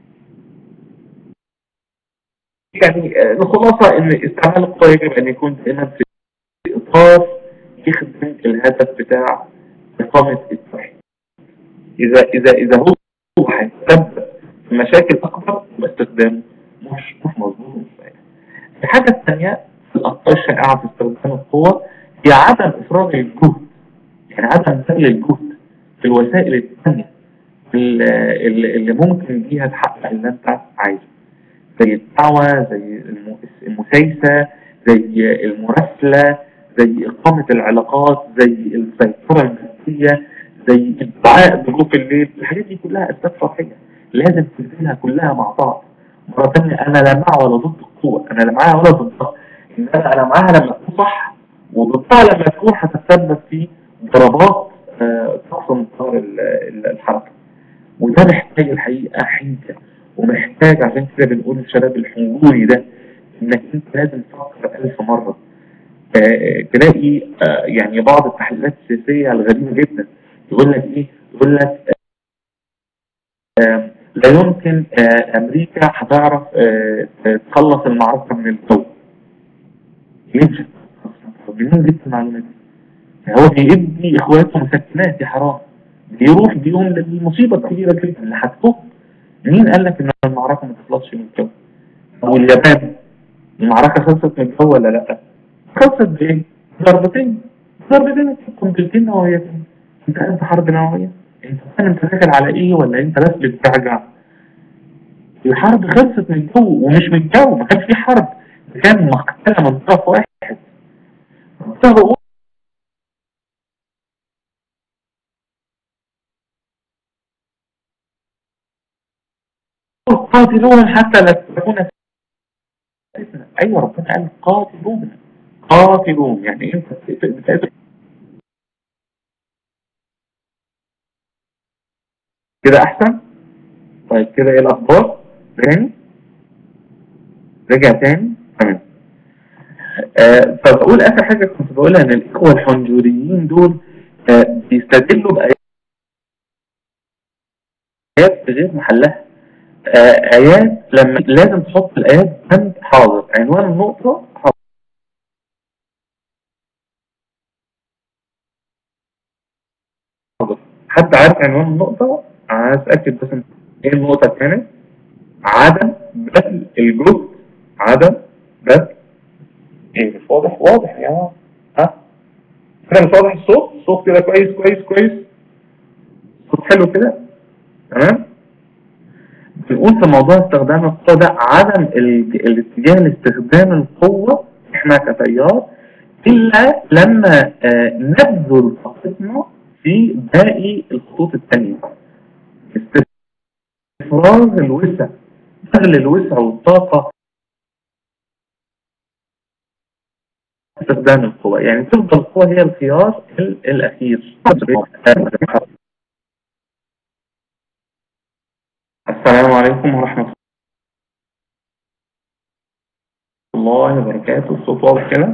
يعني الخلاصة ان استعمال القوة يجب ان يكون دائما في اطار يخدم الهدف بتاع اقامة التوحيد اذا اذا اذا هو هيسبب مشاكل اكبر باستخدامه مش مش مظبوط مش صحيح الحاجة الثانية الاخطاء الشائعة في استخدام القوة هي عدم افراغ الجهد يعني عدم بذل الجهد في الوسائل الثانية اللي ممكن بيها تحقق اللي انت عايزه زي الدعوة زي المسايسة زي المراسلة زي إقامة العلاقات زي السيطرة النفسية زي الدعاء بجوف الليل الحاجات دي كلها أسباب صحية لازم تنزلها كلها مع بعض مرة ثانية أنا لا مع ولا ضد القوة أنا لا معاها ولا ضدها إن أنا أنا معاها لما تكون صح وضدها لما تكون هتتسبب في ضربات تقصى مسار الحركة وده محتاج الحقيقة حنكة ومحتاج عشان كده بنقول للشباب الحضوري ده انك انت لازم تفكر ألف مرة آه تلاقي آه يعني بعض التحليلات السياسية الغريبة جدا يقول لك ايه يقول لك آه لا يمكن امريكا هتعرف تخلص المعركة من الجو ليه مجنون جدا المعلومات دي هو بيدي اخواته مسكنات يا حرام بيروح بيهم للمصيبة الكبيرة جدا اللي هتكون مين قال لك ان المعركة ما تخلصش من الجو او اليابان المعركة خلصت من الجو ولا لا خلصت بايه ضربتين ضربتين قنبلتين نوويتين انت قاعد في حرب نووية انت انت داخل على ايه ولا انت بس بترجع الحرب خلصت من الجو ومش من الجو ما كانش في حرب كان مقتلة من طرف واحد قاتلوهم حتى لا تكون فتنة ايوه ربنا قال قاتلوهم قاتلوهم يعني انت بتقتل كده احسن طيب كده ايه الاخبار تاني رجع تاني تمام آه فبقول اخر حاجة كنت بقولها ان الاخوة الحنجوريين دول آه بيستدلوا بآيات ايات في غير محلها آه ايات لما لازم تحط الايات بند حاضر عنوان النقطة حاضر حد عارف عنوان النقطة عايز اتأكد بس ايه النقطة كانت عدم بذل الجزء عدم بذل ايه مش واضح واضح يا ها كده مش واضح الصوت الصوت كده كويس كويس كويس صوت حلو كده تمام بنقول في موضوع استخدام القوة ده عدم ال- الاتجاه لاستخدام القوة احنا كتيار الا لما آه، نبذل طاقتنا في باقي الخطوط التانية استفراغ الوسع بذل الوسع والطاقة استخدام القوة يعني تفضل القوة هي الخيار ال- الأخير السلام عليكم ورحمة الله وبركاته الصوت واضح كده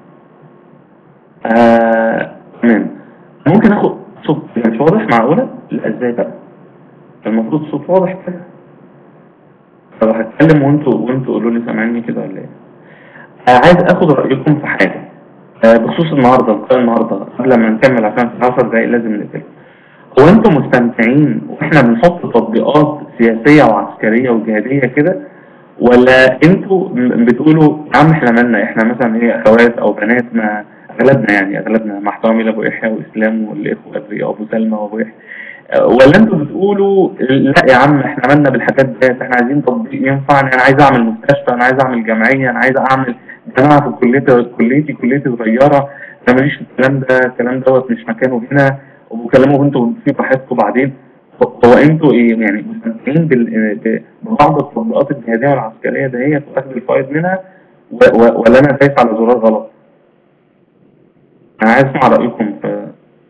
آه، تمام ممكن اخد صوت مش واضح معقولة لا ازاي بقى المفروض صوت واضح كده طب هتكلم وانتوا وانتوا قولوا لي سامعيني كده ولا ايه آه، عايز اخد رأيكم في حاجة آه، بخصوص النهاردة لقاء النهاردة قبل ما نكمل عشان في 10 دقايق لازم نقفل هو انتم مستمتعين واحنا بنحط تطبيقات سياسية وعسكرية وجهادية كده ولا انتوا م- بتقولوا يا عم احنا مالنا احنا مثلا ايه اخوات او بنات ما اغلبنا يعني اغلبنا مع احترامي لابو يحيى واسلام والاخوه ابرياء ابو سلمى وابو يحيى اه، ولا انتوا بتقولوا لا يا عم احنا مالنا بالحاجات ديت احنا عايزين تطبيق ينفعني انا عايز اعمل مستشفى انا عايز اعمل جمعيه انا عايز اعمل جماعه في كليتي كليتي كليتي صغيره انا ماليش في الكلام ده الكلام دوت مش مكانه هنا وبكلموا انتوا في براحتكم بعدين هو انتوا ايه يعني مستمتعين بال- ب- ببعض التطبيقات الجهاديه والعسكريه دهيت وتاخدوا الفائض منها و- و- ولا انا دايس على زرار غلط؟ انا عايز اسمع رايكم في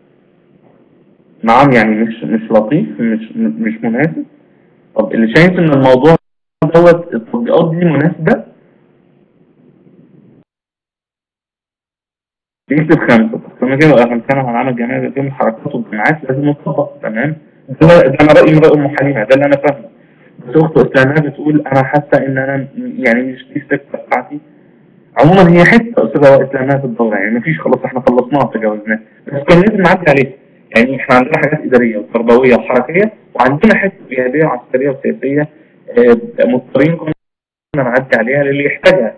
نعم يعني مش مش لطيف مش مش مناسب طب اللي شايف ان الموضوع دوت التطبيقات دي مناسبه يكتب خمسة بس انا كده احنا بنتكلم عن عمل جماعي فيهم الحركات والجماعات لازم نطبق تمام ده ده انا رأيي من رأي ام حليمة ده اللي انا فاهمه بس اخت اسلامها بتقول انا حاسة ان انا يعني مش دي السكة بتاعتي عموما هي حتة استاذة اسلامها في الدورة يعني مفيش خلاص احنا خلصناها تجاوزناها بس كان لازم نعدي عليها يعني احنا عندنا حاجات ادارية وتربوية وحركية وعندنا حتة جهادية وعسكرية وسياسية آه، مضطرين كنا نعدي عليها للي يحتاجها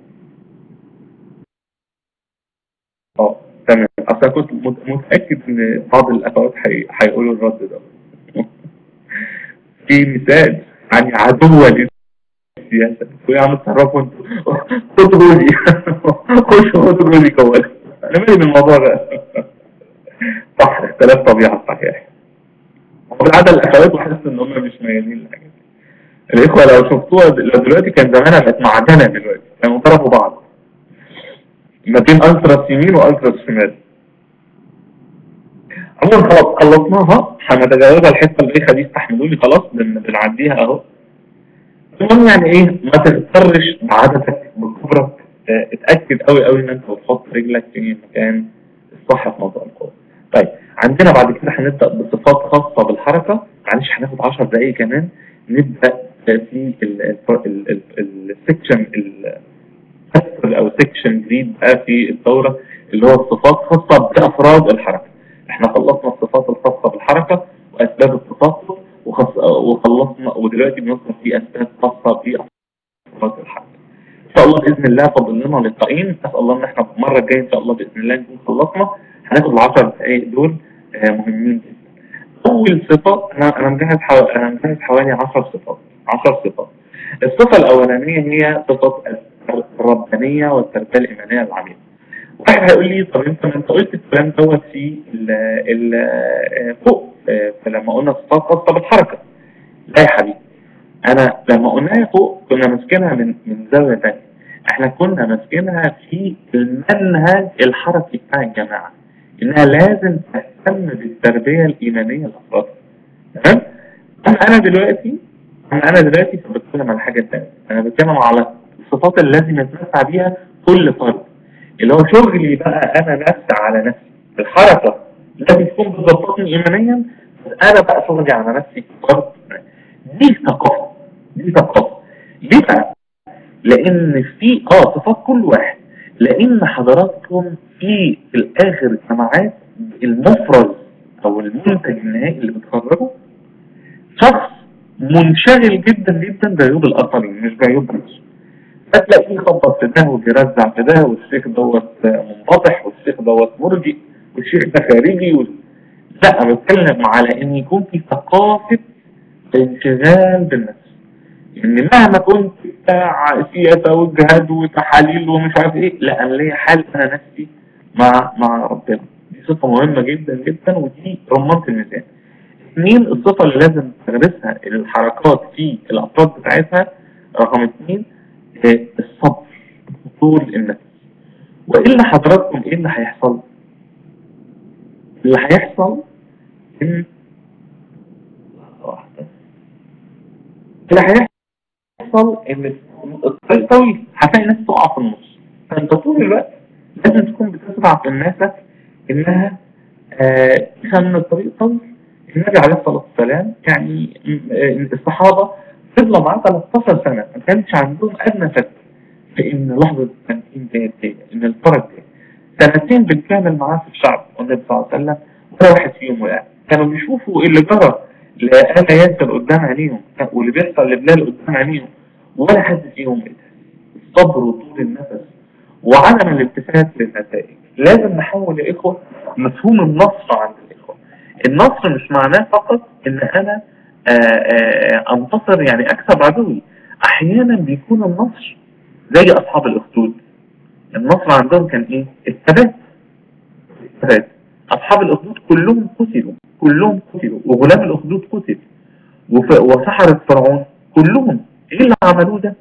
اه تمام اصل أنا كنت مت- متاكد ان بعض الاخوات حي- هيقولوا الرد ده في مثال عن عدوة للسياسة ويا عم تصرفوا انتوا خدوا لي خشوا خدوا لي كوالي انا مالي بالموضوع ده صح اختلاف طبيعة صحيح وبالعادة الاخوات بحس ان هم مش ميالين للحاجات دي الاخوة لو شفتوها د- لو دلوقتي كان زمانها بقت معجنة دلوقتي كانوا ضربوا بعض ما بين التراس يمين والتراس شمال عموما خلاص خلصناها هنتجاوزها الحته البايخه دي استحملوا لي خلاص بن- بنعديها اهو المهم يعني ايه ما تغترش بعددك بكبرك اه، اتاكد قوي قوي ان انت بتحط رجلك في المكان الصح في موضوع القوه طيب عندنا بعد كده هنبدا بصفات خاصه بالحركه معلش هناخد 10 دقائق كمان نبدا في السكشن فصل او سكشن جديد بقى في الدورة اللي هو الصفات خاصة بأفراد الحركة احنا خلصنا الصفات الخاصة بالحركة وأسباب التفاصل وخص... وخلصنا ودلوقتي بندخل في أسباب خاصة بأفراد الحركة إن شاء الله بإذن الله فاضل لنا لقاءين أسأل الله إن احنا المرة الجاية إن شاء الله بإذن الله نكون خلصنا هناخد العشر دقايق دول آه، مهمين جدا أول صفة أنا أنا مجهز حو... أنا مجهز حوالي 10 صفات 10 صفات الصفة الأولانية هي صفة الربانية والتربية الإيمانية العميقة واحد هيقول لي طب انت ما انت قلت الكلام دوت في ال ال فوق آه، فلما قلنا صفات خاصة بالحركة لا يا حبيبي انا لما قلناها فوق كنا ماسكينها من من زاوية تانية احنا كنا ماسكينها في المنهج الحركي بتاع الجماعة انها لازم تهتم بالتربية الإيمانية للأفراد تمام اما انا دلوقتي انا انا دلوقتي بتكلم على حاجة تانية انا بتكلم على الصفات اللي لازم يتمتع بيها كل فرد اللي هو شغلي بقى انا نفسي على نفسي الحركة لازم تكون بتظبطني ايمانيا بس انا بقى شغلي على نفسي فرد دي ثقافة دي ثقافة ليه بقى؟ لان في اه صفات كل واحد لان حضراتكم في في الاخر الجامعات المفرز او المنتج النهائي اللي بتخرجه شخص منشغل جدا جدا بعيوب الاخرين مش بعيوب نفسه فتلاقيه يخبط في ده وبيرزع في ده والشيخ دوت منبطح والشيخ دوت مرجئ والشيخ ده خارجي وال... لا بتكلم على ان يكون في ثقافة انشغال بالنفس ان مهما كنت بتاع سياسة وجهاد وتحاليل ومش عارف ايه لا انا ليا حال انا نفسي مع مع ربنا دي صفة مهمة جدا جدا ودي رمانة الميزان اثنين الصفة اللي لازم تغرسها الحركات في الافراد بتاعتها رقم اثنين الصبر وطول النفس وإلا حضراتكم ايه اللي هيحصل اللي هيحصل ان اللي هيحصل ان الطريق طويل هتلاقي ناس تقع في النص فانت طول الوقت لازم تكون بتسمع في الناس انها آه ان الطريق طويل النبي عليه الصلاة والسلام يعني الصحابة فضلوا معاه 13 سنة ما كانش عندهم أدنى شك في إن لحظة التمكين ديت هي إن الفرج دي سنتين بالكامل معاه في الشعب والنبي صلى الله عليه وسلم ولا واحد فيهم وقع كانوا بيشوفوا اللي جرى لآل ياسر قدام عينيهم واللي بيحصل لبلال قدام عينيهم ولا حد فيهم قدر الصبر وطول النفس وعدم الالتفات للنتائج لازم نحول يا إخوة مفهوم النصر عند الإخوة النصر مش معناه فقط إن أنا آآ آآ انتصر يعني اكسب عدوي احيانا بيكون النصر زي اصحاب الاخدود النصر عندهم كان ايه الثبات الثبات اصحاب الاخدود كلهم قتلوا كلهم قتلوا وغلام الاخدود قتل وسحرة فرعون كلهم ايه اللي عملوه ده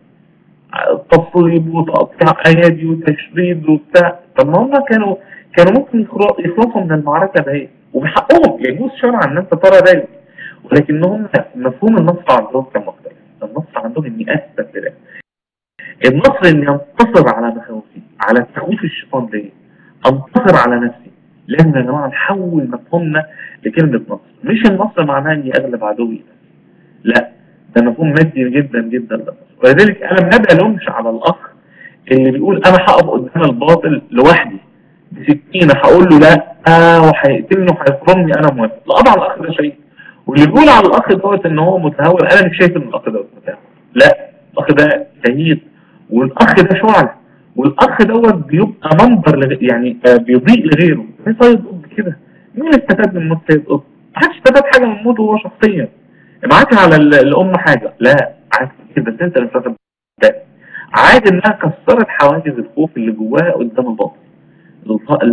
تصليب وتقطيع ايادي وتشريد وبتاع طب ما هم كانوا كانوا ممكن يخلصوا من المعركة ده وبحقهم يجوز شرعا ان انت ترى ذلك ولكنهم مفهوم النصر عندهم كان مختلف النصر عندهم اني اثبت لله النصر اني انتصر على مخاوفي على تخويف الشيطان ليا انتصر على نفسي لازم يا جماعه نحول مفهومنا لكلمه نصر مش النصر معناه اني اغلب عدوي لا ده مفهوم مادي جدا جدا للنصر ولذلك انا ما بلومش على الاخ اللي بيقول انا هقف قدام الباطل لوحدي بسكينه هقول له لا آه وهيقتلني وهيفرمني انا موافق لا اضع الاخ ده شيء واللي بيقول على الاخ دوت ان هو متهور انا مش شايف ان الاخ دوت متهور لا الاخ ده شهيد والاخ ده شعل والاخ دوت بيبقى منظر لغ... يعني آه بيضيء لغيره زي سيد قطب كده مين استفاد من موت سيد قطب؟ ما حدش استفاد حاجه من موته هو شخصيا معاك على الام حاجه لا عادي كده بس انت اللي مش واخد عادي انها كسرت حواجز الخوف اللي جواها قدام الباطل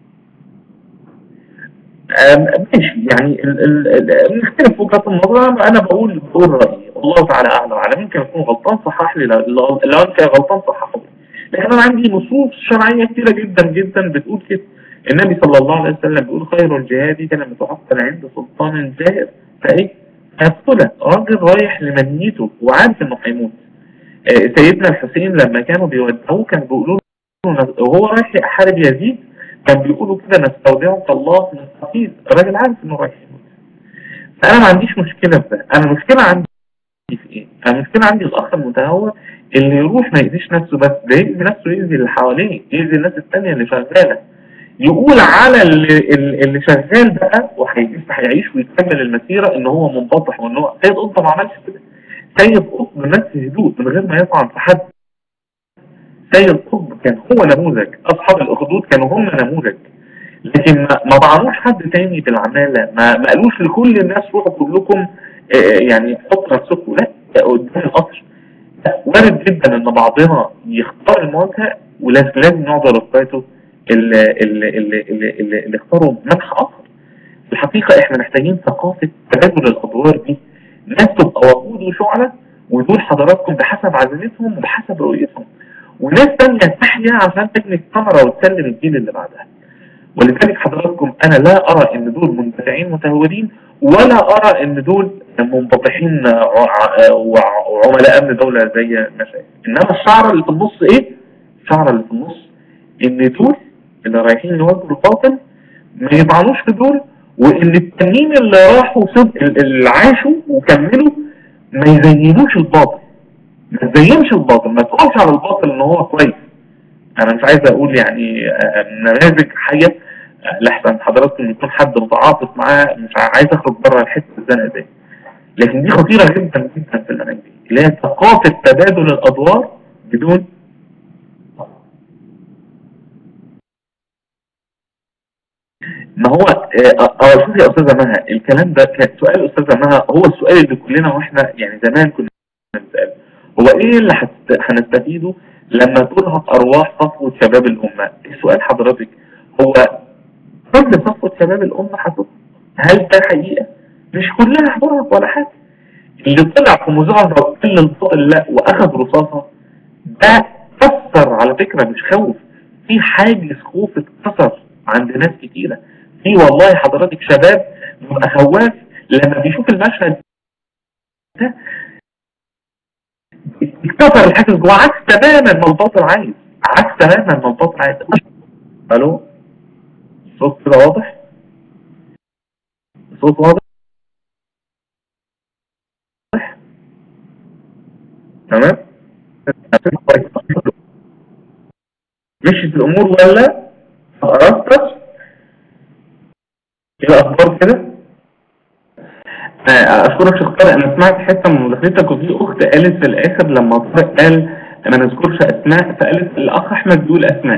ماشي يعني نختلف وجهات النظر انا بقول بقول رايي والله تعالى اعلم على ممكن اكون غلطان صحح لي لو انت غلطان صحح لي لكن انا عندي نصوص شرعيه كثيره جدا جدا بتقول كده النبي صلى الله عليه وسلم بيقول خير الجهاد كلمه تحصل عند سلطان جائر فايه هيقتله راجل رايح لمنيته وعارف انه هيموت سيدنا الحسين لما كانوا بيودعوه كان بيقولوا له وهو رايح يحارب يزيد كان بيقولوا كده نستودعك الله من الحفيظ الراجل عارف انه رايح يموت فانا ما عنديش مشكله في ده انا المشكله عندي في ايه انا المشكله عندي الاخ المتهور اللي يروح ما يأذيش نفسه بس ده يأذي نفسه يأذي اللي حواليه يأذي الناس التانية اللي شغالة يقول على اللي, اللي شغال بقى وهيعيش ويكمل المسيرة ان هو منبطح وان هو سيد قطب ما عملش كده سيد قطب نفس هدوء من غير ما يطعن في حد سيد قطب كان هو نموذج اصحاب الاخدود كانوا هم نموذج لكن ما, ما طعنوش حد تاني بالعمالة ما, ما قالوش لكل الناس روحوا كلكم اه يعني حطوا نفسكم لا قدام القطر وارد جدا ان بعضنا يختار المواجهة ولازم لازم نقعد على اخواته اللي, اللي, اللي, اللي, اللي, اللي اختاروا منح اخر في الحقيقة احنا محتاجين ثقافة تبادل الادوار دي ناس تبقى وقود وشعلة ودول حضراتكم بحسب عزيمتهم وبحسب رؤيتهم وناس تانية تحيا عشان تبني الثمرة وتسلم الجيل اللي بعدها ولذلك حضراتكم انا لا ارى ان دول منتفعين متهورين ولا ارى ان دول منبطحين وعملاء امن دولة زي ما شايف انما الشعر اللي في النص ايه الشعر اللي في النص ان دول اللي رايحين يواجهوا الباطل ما يطعنوش في دول وان التانيين اللي راحوا صدق اللي عاشوا وكملوا ما يزينوش الباطل ما تزينش الباطل ما تقولش على الباطل ان هو كويس انا مش عايز اقول يعني آه، نماذج حيه آه، لحسن حضراتكم يكون حد متعاطف معاه مش عايز اخرج بره الحته الزنقه دي لكن دي خطيره جدا جدا في المناهج دي اللي هي ثقافه تبادل الادوار بدون ما هو اه آه، آه، شوفي يا استاذه مها الكلام ده كان سؤال استاذه مها هو السؤال اللي كلنا واحنا يعني زمان كنا بنسال هو ايه اللي هت- هنستفيده لما ترهق ارواح صفوه شباب الامه السؤال حضرتك هو كل صفوه شباب الامه هترهق هل ده حقيقه مش كلها هترهق ولا حاجه اللي طلع في مظاهره وكل الباطل لا واخذ رصاصه ده كسر على فكره مش خوف في حاجز خوف اتكسر عند ناس كتيره في والله حضرتك شباب بيبقى خواف لما بيشوف المشهد ده اتكسر الحاجز جوه عكس تماما ما الباطل عايز عكس تماما ما الباطل عايز الو الصوت كده واضح الصوت واضح تمام مشيت الامور ولا قرصت ايه الاخبار كده آه، اشكرك شيخ طارق انا سمعت حته من مداخلتك وفي اخت قالت في الاخر لما طارق قال ما نذكرش اسماء فقالت الاخ احمد بيقول اسماء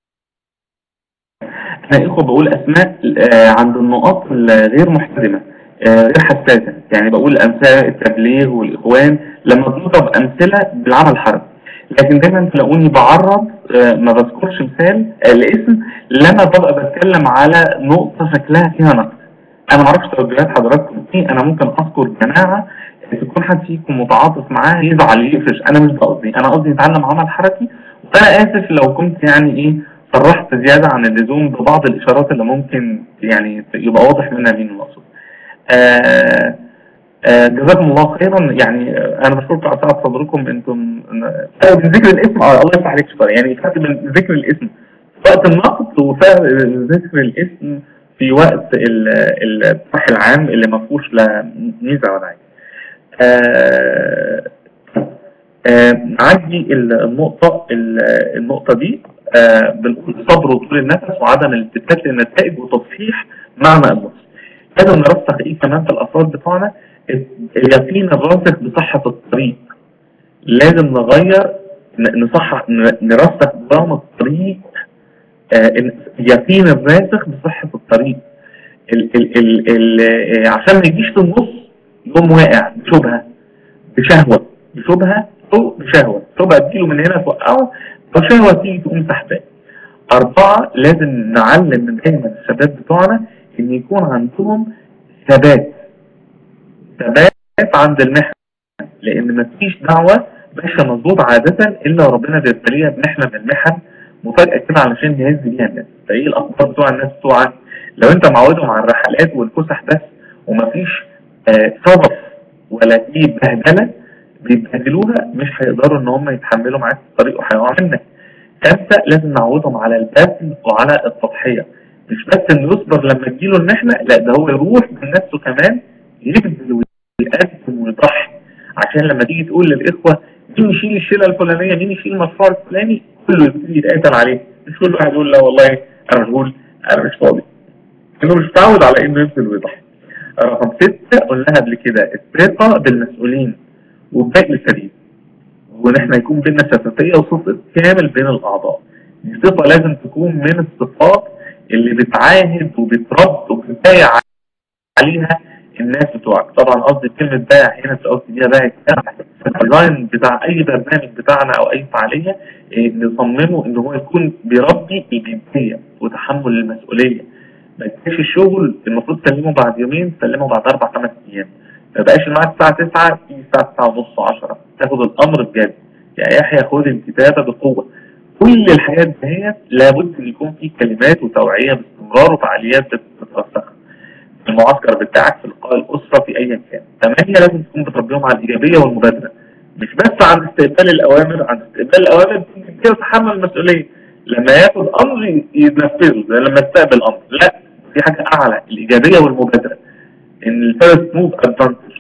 انا اخوه بقول اسماء آه، عند النقاط الغير محترمه آه، غير حساسه يعني بقول امثله التبليغ والاخوان لما بنضرب امثله بالعمل الحربي لكن دايما تلاقوني بعرض آه، ما بذكرش مثال آه، الاسم لما ببقى بتكلم على نقطه شكلها فيها نقد انا ما اعرفش توجهات حضراتكم ايه انا ممكن اذكر جماعه تكون حد فيكم متعاطف معاه يزعل يقفش انا مش ده قصدي انا قصدي نتعلم عمل حركي وانا اسف لو كنت يعني ايه صرحت زياده عن اللزوم ببعض الاشارات اللي ممكن يعني يبقى واضح منها مين المقصود آه آه جزاكم الله خيرا يعني آه، انا بشكركم على سعه صدركم انتم آه، من ذكر الاسم آه الله يفتح عليك شكرا يعني فرق بين ذكر الاسم في وقت النقد وفرق ذكر الاسم في وقت ال- الطرح العام اللي ما فيهوش لا ميزه ولا عيب. آه آه نعدي ال- النقطة ال- النقطة دي آه بنقول الصبر وطول النفس وعدم الالتفات للنتائج وتصحيح معنى النص. لازم نرسخ ايه كمان في الافراد بتوعنا اليقين الراسخ بصحة الطريق. لازم نغير ن- نصحح ن- نرسخ نظام الطريق آه، اليقين الراسخ بصحة الطريق ال ال ال ال آه، عشان ما يجيش في النص يقوم واقع بشبهة بشهوة بشبهة أو بشهوة شبهة تجيله من هنا توقعه أو شهوة تيجي تقوم تحتاه أربعة لازم نعلم من دايما الشباب بتوعنا إن يكون عندهم ثبات ثبات عند المحن لأن مفيش دعوة ماشية مظبوط عادة إلا ربنا بيبتليها بمحنة من المحن مفاجأة كده علشان يهز بيها الناس فايه الأخبار بتوع الناس بتوعك لو أنت معودهم على الرحلات والفسح بس ومفيش آه صدف ولا في بهدلة بيبهدلوها مش هيقدروا إن هم يتحملوا معاك في الطريق وهيقعوا منك خمسة لازم نعودهم على البذل وعلى التضحية مش بس إنه يصبر لما تجيله المحنة لا ده هو يروح من نفسه كمان يبذل ويقدم ويضحي عشان لما تيجي تقول للإخوة مين يشيل الشيلة الفلانية مين يشيل المشروع الفلاني كله يبتدي يتقاتل عليه مش كل واحد يقول لا والله انا مشغول انا مش فاضي انه مش متعود على انه يبذل ويضحي رقم ستة قلناها قبل كده الثقة بالمسؤولين وباقي الفريق وان احنا يكون بينا شفافية وصدق كامل بين الاعضاء دي صفة لازم تكون من الصفات اللي بتعاهد وبترد وبتبايع عليها الناس بتوعك طبعا قصدي كلمة بايع هنا مش قصدي بيها بايع الديزاين بتاع اي برنامج بتاعنا او اي فعالية إيه، نصممه ان هو يكون بيربي الجنسية وتحمل المسؤولية ما يبقاش الشغل المفروض تسلمه بعد يومين تسلمه بعد اربع خمس ايام ما يبقاش الميعاد الساعة 9 تيجي الساعة 9 ونص 10 تاخد الامر بجد يا يحيى خد الكتابة بقوة كل الحاجات دهيت لابد ان يكون في كلمات وتوعية باستمرار وفعاليات بتترسخ في المعسكر بتاعك في لقاء الاسرة في ايا كان ثمانية لازم تكون بتربيهم على الايجابية والمبادرة مش بس عند استقبال الاوامر عند استقبال الاوامر كده تحمل المسؤولية لما ياخد امر ينفذه زي لما يستقبل امر لا في حاجة اعلى الايجابية والمبادرة ان الفيرست موف ادفانتج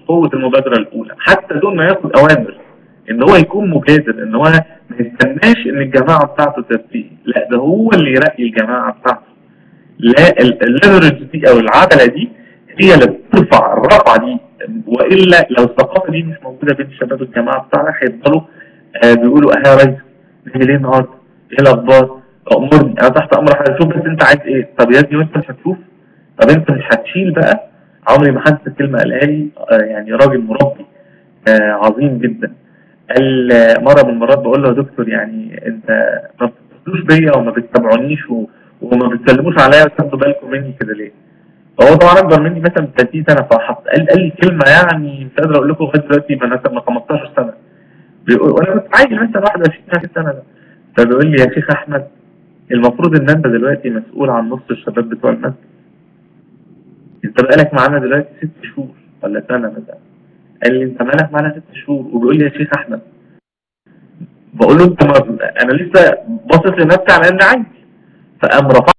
قوة المبادرة الأولى حتى دون ما ياخد أوامر إن هو يكون مبادر إن هو ما يستناش إن الجماعة بتاعته ترتقي لا ده هو اللي يرقي الجماعة بتاعته لا الليفرج دي أو العدلة دي هي اللي بترفع الرفعة دي وإلا لو الثقافة دي مش موجودة بين شباب الجماعة بتاعنا هيفضلوا آه بيقولوا أهي يا ريس نيجي ليه النهارده؟ إيه الأخبار؟ أمرني أنا تحت أمر حضرتك شوف بس أنت عايز إيه؟ طب يا ابني وأنت مش هتشوف؟ طب أنت مش هتشيل بقى؟ عمري ما حد الكلمة قالها لي آه يعني راجل مربي آه عظيم جدا قال آه مرة من المرات بقول له يا دكتور يعني أنت ما بتتصلوش بيا وما بتتابعونيش و... وما بتسلموش عليا وتاخدوا بالكم مني كده ليه؟ هو طبعا اكبر مني مثلا ب 30 سنه فحط قال قال لي كلمه يعني مش قادر اقول لكم لغايه دلوقتي من مثلا 15 سنه بيقول وانا كنت عايز مثلا 21 سنه ده فبيقول لي يا شيخ احمد المفروض ان انت دلوقتي مسؤول عن نص الشباب بتوع المسجد انت بقالك معانا دلوقتي ست شهور ولا سنه مثلا قال لي انت مالك معانا ست شهور وبيقول لي يا شيخ احمد بقول له انت ما انا لسه باصص لنفسي على اني عايز فقام رفع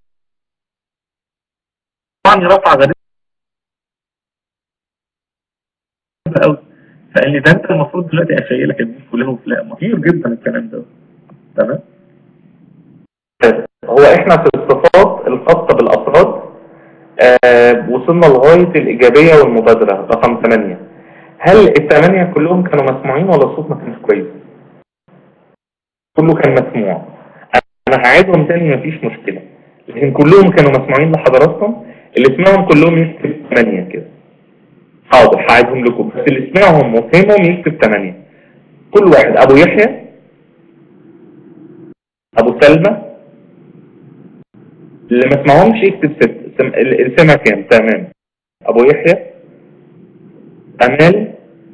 طبعا رفع غريب قوي فقال لي ده انت المفروض دلوقتي اشيلك الناس فلان وفلان كتير جدا الكلام ده تمام هو احنا في الصفات الخاصة بالافراد آه وصلنا لغاية الايجابية والمبادرة رقم 8 هل الثمانية كلهم كانوا مسموعين ولا الصوت ما كانش كويس كله كان مسموع انا هعيدهم تاني مفيش مشكلة لكن كلهم كانوا مسموعين لحضراتكم اللي سمعهم كلهم يكتب 8 كده حاضر هعيدهم لكم بس اللي سمعهم وفهمهم يكتب 8 كل واحد ابو يحيى ابو سلمى اللي ما سمعهمش يكتب ست سم... اللي سمع كام تمام ابو يحيى امال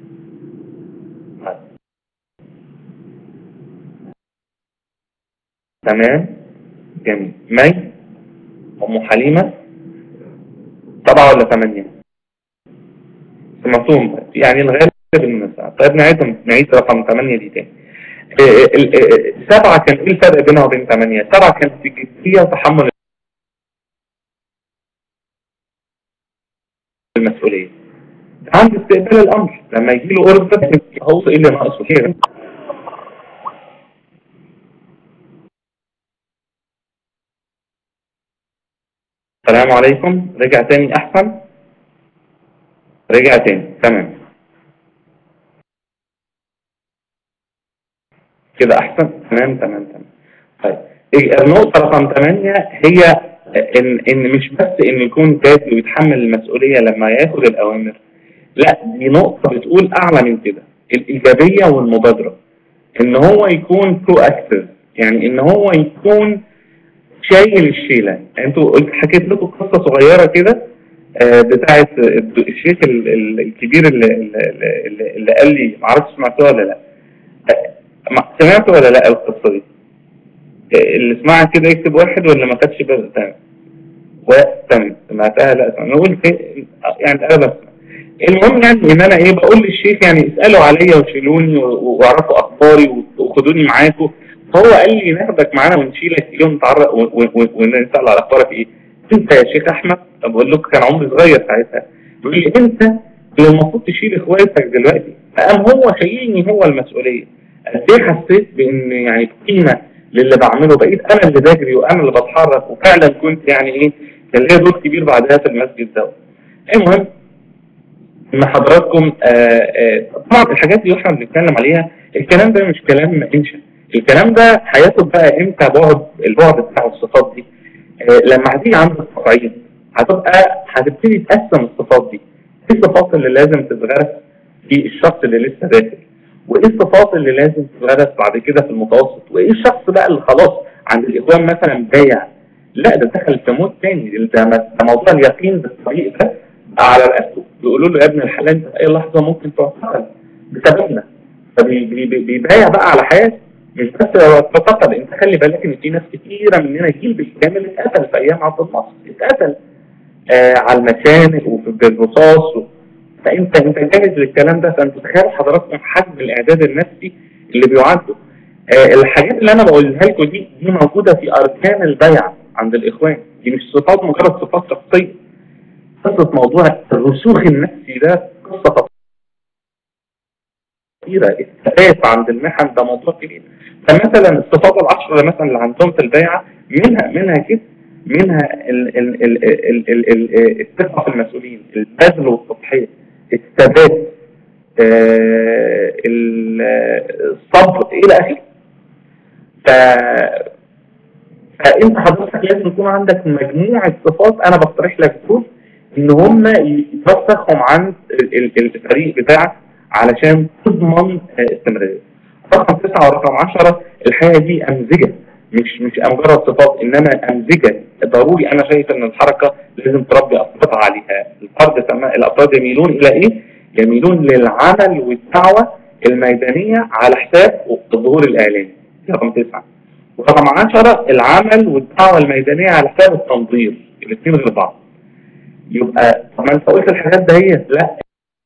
تمام جميل مي ام حليمه سبعة ولا ثمانية سمعتهم يعني الغالب الناس طيب نعيد نعيد رقم ثمانية دي تاني سبعة كان ايه الفرق بينها وبين ثمانية سبعة كانت في جدية وتحمل المسؤولية عند استقبال الامر لما يجي له اوردر هو ايه اللي ناقصه خير السلام عليكم رجع تاني احسن رجع تاني تمام كده احسن تمام تمام تمام طيب النقطة رقم 8 هي ان ان مش بس ان يكون كافي ويتحمل المسؤولية لما ياخد الاوامر لا دي نقطة بتقول اعلى من كده الايجابية والمبادرة ان هو يكون برو اكتف يعني ان هو يكون شايل الشيلة انتوا قلت حكيت لكم قصة صغيرة كده بتاعت الشيخ الكبير اللي, اللي, اللي قال لي معرفش سمعتوها ولا لا سمعتوا ولا لا القصة دي اللي سمعها كده يكتب واحد ولا ما خدش باله تمام تمام سمعتها لا انا قلت يعني انا بس المهم يعني ان انا ايه بقول للشيخ يعني اسالوا عليا وشيلوني واعرفوا اخباري وخدوني معاكم فهو قال لي ناخدك معانا ونشيلك اليوم نتعرف ونسال على اخبارك ايه انت يا شيخ احمد بقول لك كان عمري صغير ساعتها بيقول لي انت اللي المفروض تشيل اخواتك دلوقتي فقام هو شايلني هو المسؤوليه قد ايه حسيت بان يعني قيمه للي بعمله بقيت انا اللي بجري وانا اللي بتحرك وفعلا كنت يعني ايه كان ليا دور كبير بعدها في المسجد ده المهم ان حضراتكم طبعا الحاجات اللي احنا بنتكلم عليها الكلام ده مش كلام انشا الكلام ده هياخد بقى امتى بعد البعد بتاع الصفات دي لما هتيجي عند التصعيد هتبقى هتبتدي تقسم الصفات دي ايه الصفات اللي لازم تتغرس في الشخص اللي لسه داخل وايه الصفات اللي لازم تتغرس بعد كده في المتوسط وايه الشخص بقى اللي خلاص عند الاخوان مثلا بايع لا ده دخل في موت تاني ده موضوع اليقين بالطريق ده على رقبته بيقولوا له يا ابن الحلال في اي لحظه ممكن تعتقل بسببنا فبيبايع بقى على حياته مش بس تعتقل انت خلي بالك ان في ناس كتيره مننا جيل بالكامل اتقتل في ايام عبد الناصر اتقتل آه على المشانق وفي بالرصاص و... فانت انت جاهز للكلام ده فانت تخيل حضراتكم حجم الاعداد النفسي اللي بيعده آه الحاجات اللي انا بقولها لكم دي دي موجوده في اركان البيع عند الاخوان دي مش صفات مجرد صفات شخصيه قصه موضوع الرسوخ النفسي ده قصه كبيرة الثبات عند المحن ده موضوع كبير فمثلا الصفات العشرة مثلا اللي عندهم في البيعة منها منها كده منها ال ال ال ال ال ال الثقة في المسؤولين البذل والتضحية الثبات آه الصبر إلى آخره ف فانت حضرتك لازم يكون عندك مجموعة صفات انا بقترح لك دول ان هم يتوسخهم عند الفريق بتاعك علشان تضمن استمرارية رقم تسعة ورقم عشرة الحقيقة دي امزجة مش مش مجرد صفات انما امزجة ضروري انا شايف ان الحركة لازم تربي افراد عليها الفرد الافراد يميلون الى ايه يميلون للعمل والدعوة الميدانية على حساب الظهور الاعلامي رقم تسعة ورقم عشرة العمل والدعوة الميدانية على حساب التنظير الاثنين غير بعض يبقى طب ما انت قلت الحاجات دهيت لا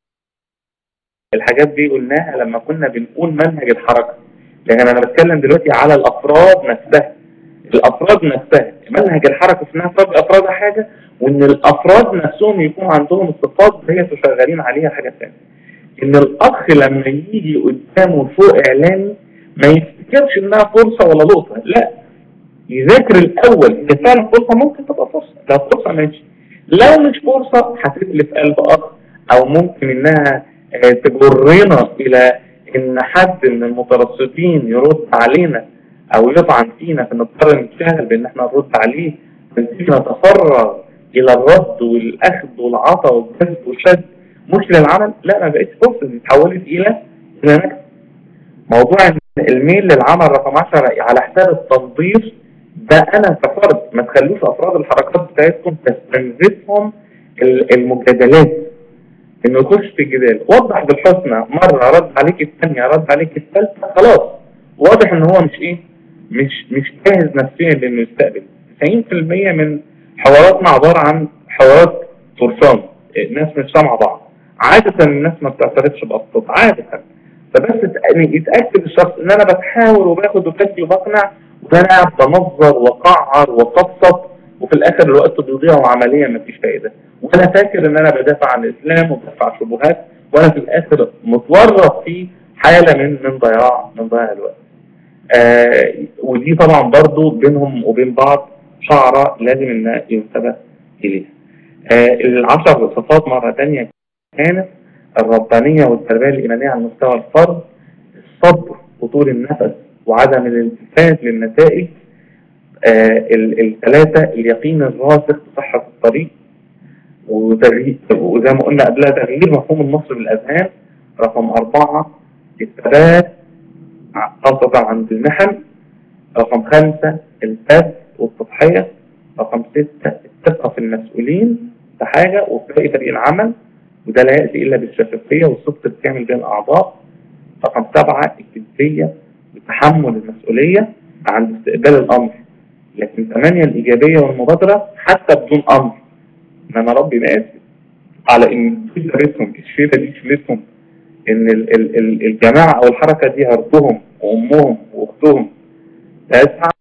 الحاجات دي قلناها لما كنا بنقول منهج الحركة لان انا بتكلم دلوقتي على الافراد نفسها الافراد نفسها منهج الحركة اسمها فرد افراد حاجة وان الافراد نفسهم يكون عندهم الصفات هي شغالين عليها حاجة ثانيه ان الاخ لما يجي قدامه فوق اعلامي ما يفتكرش انها فرصة ولا لقطة لا يذاكر الاول ان فعلا فرصة ممكن تبقى فرصة لو فرصة ماشي لو مش فرصة هتتلف قلب اخ او ممكن انها تجرنا الى ان حد من المترصدين يرد علينا او يطعن فينا فنضطر نتشاهل بان احنا نرد عليه ونبتدي نتفرغ الى الرد والاخذ والعطاء والجذب والشد مش للعمل لا ما بقتش فرصة دي اتحولت الى الى نكسب موضوع الميل للعمل رقم 10 على حساب التنظيف ده انا كفرد ما تخلوش افراد الحركات بتاعتكم تستنزفهم المجادلات انه يخش في الجدال وضح بالحسنى مرة رد عليك الثانية رد عليك الثالثة خلاص واضح ان هو مش ايه مش مش جاهز نفسيا لانه يستقبل 90% من حواراتنا عبارة عن حوارات فرسان الناس مش سامعة بعض عادة الناس ما بتعترفش بأبسط عادة فبس يتأكد الشخص ان انا بتحاور وباخد وبدي وبقنع وانا قاعد بنظر وقعر وصفصف وفي الاخر الوقت بيضيع وعمليا مفيش فايدة وانا فاكر ان انا بدافع عن الاسلام وبدافع عن شبهات وانا في الاخر متورط في حالة من من ضياع من ضياع الوقت آه ودي طبعا برضو بينهم وبين بعض شعرة لازم ان ينتبه اليها آه العشر صفات مرة تانية كانت الربانية والتربية الإيمانية على مستوى الفرد الصبر وطول النفس وعدم الالتفات للنتائج آه الثلاثة اليقين الراسخ بصحة الطريق وتغيير وزي ما قلنا قبلها تغيير مفهوم النصر بالأذهان رقم أربعة الثبات خاصة عند المحن رقم خمسة البذل والتضحية رقم ستة الثقة في المسؤولين ده حاجة وفي فريق العمل وده لا يأتي إلا بالشفافية والصدق الكامل بين الأعضاء رقم سبعة الجدية وتحمل المسؤولية عند استقبال الأمر لكن ثمانية الإيجابية والمبادرة حتى بدون أمر إنما ربي ناسي على إن دي شغلتهم الشيبة دي شغلتهم إن ال ال ال الجماعة أو الحركة دي عرضهم وأمهم وأختهم تسعى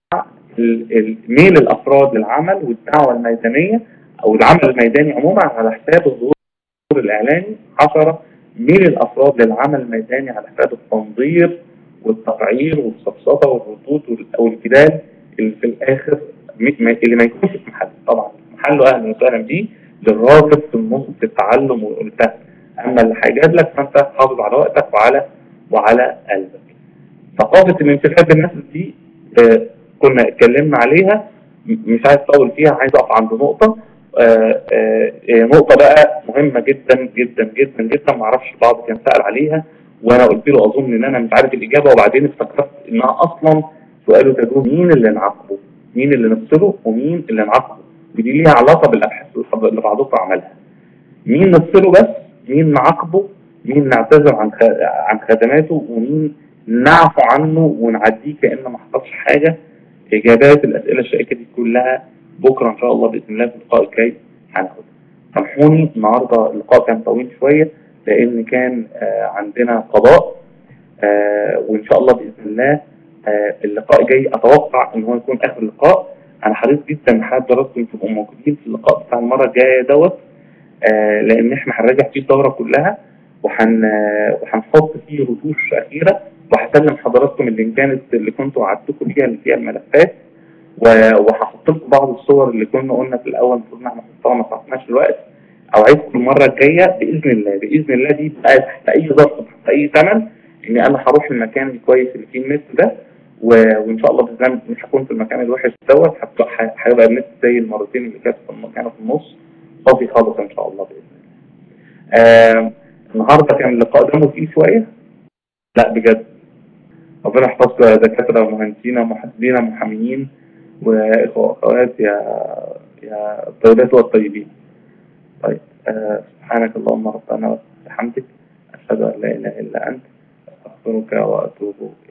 ميل الأفراد للعمل والدعوة الميدانية أو العمل الميداني عموما على حساب الظهور الإعلاني عشرة ميل الأفراد للعمل الميداني على حساب التنظير والتقعير والسفسطة والردود والجدال اللي في الآخر اللي ما يكونش في محل طبعا محله أهلا وسهلا بيه للراغب في النص في التعلم والفهم أما اللي هيجاد لك فأنت حافظ على وقتك وعلى وعلى قلبك ثقافة الانتخاب بالنفس دي آه كنا اتكلمنا عليها مش عايز اطول فيها عايز اقف عند نقطة آآ آآ نقطة بقى مهمة جدا جدا جدا جدا معرفش البعض كان سأل عليها وانا قلت له اظن ان انا مش عارف الاجابة وبعدين افتكرت انها اصلا سؤاله تجوز مين اللي نعاقبه مين اللي نفصله ومين اللي نعاقبه ودي ليها علاقة بالابحاث اللي بعضكم عملها مين نفصله بس مين نعاقبه مين نعتذر عن عن خدماته ومين نعفو عنه ونعديه كأن ما حصلش حاجة اجابات الاسئلة الشائكة دي كلها بكرة ان شاء الله بإذن الله في اللقاء الجاي هناخدها سامحوني النهاردة اللقاء كان طويل شوية لان كان آه عندنا قضاء آه وان شاء الله بإذن الله آه اللقاء الجاي اتوقع ان هو يكون اخر لقاء انا حريص جدا لحد درستكم تبقوا موجودين في اللقاء بتاع المرة الجاية دوت لان احنا هنراجع فيه الدورة كلها وحن وهنحط فيه رتوش اخيره وهسلم حضراتكم اللينكات اللي كنت وعدتكم فيها اللي فيها الملفات و- وهحط لكم بعض الصور اللي كنا قلنا في الاول المفروض ان احنا نحطها ما سعفناش الوقت اوعدكم المره الجايه باذن الله باذن الله دي بقى تحت اي ظرف تحت اي ثمن اني انا هروح المكان الكويس اللي فيه النت ده و- وان شاء الله باذن الله مش هكون في المكان الوحش دوت هبقى- ه- هيبقى النت زي المرتين اللي كانت في المكان في النص صافي خالص ان شاء الله باذن الله. آه النهارده كان اللقاء ده مثير شويه لا بجد ربنا يحفظكم يا دكاتره ومهندسين ومحاسبين ومحاميين واخوه واخوات يا يا الطيبات والطيبين طيب آه سبحانك اللهم ربنا وبحمدك اشهد ان لا اله الا انت استغفرك واتوب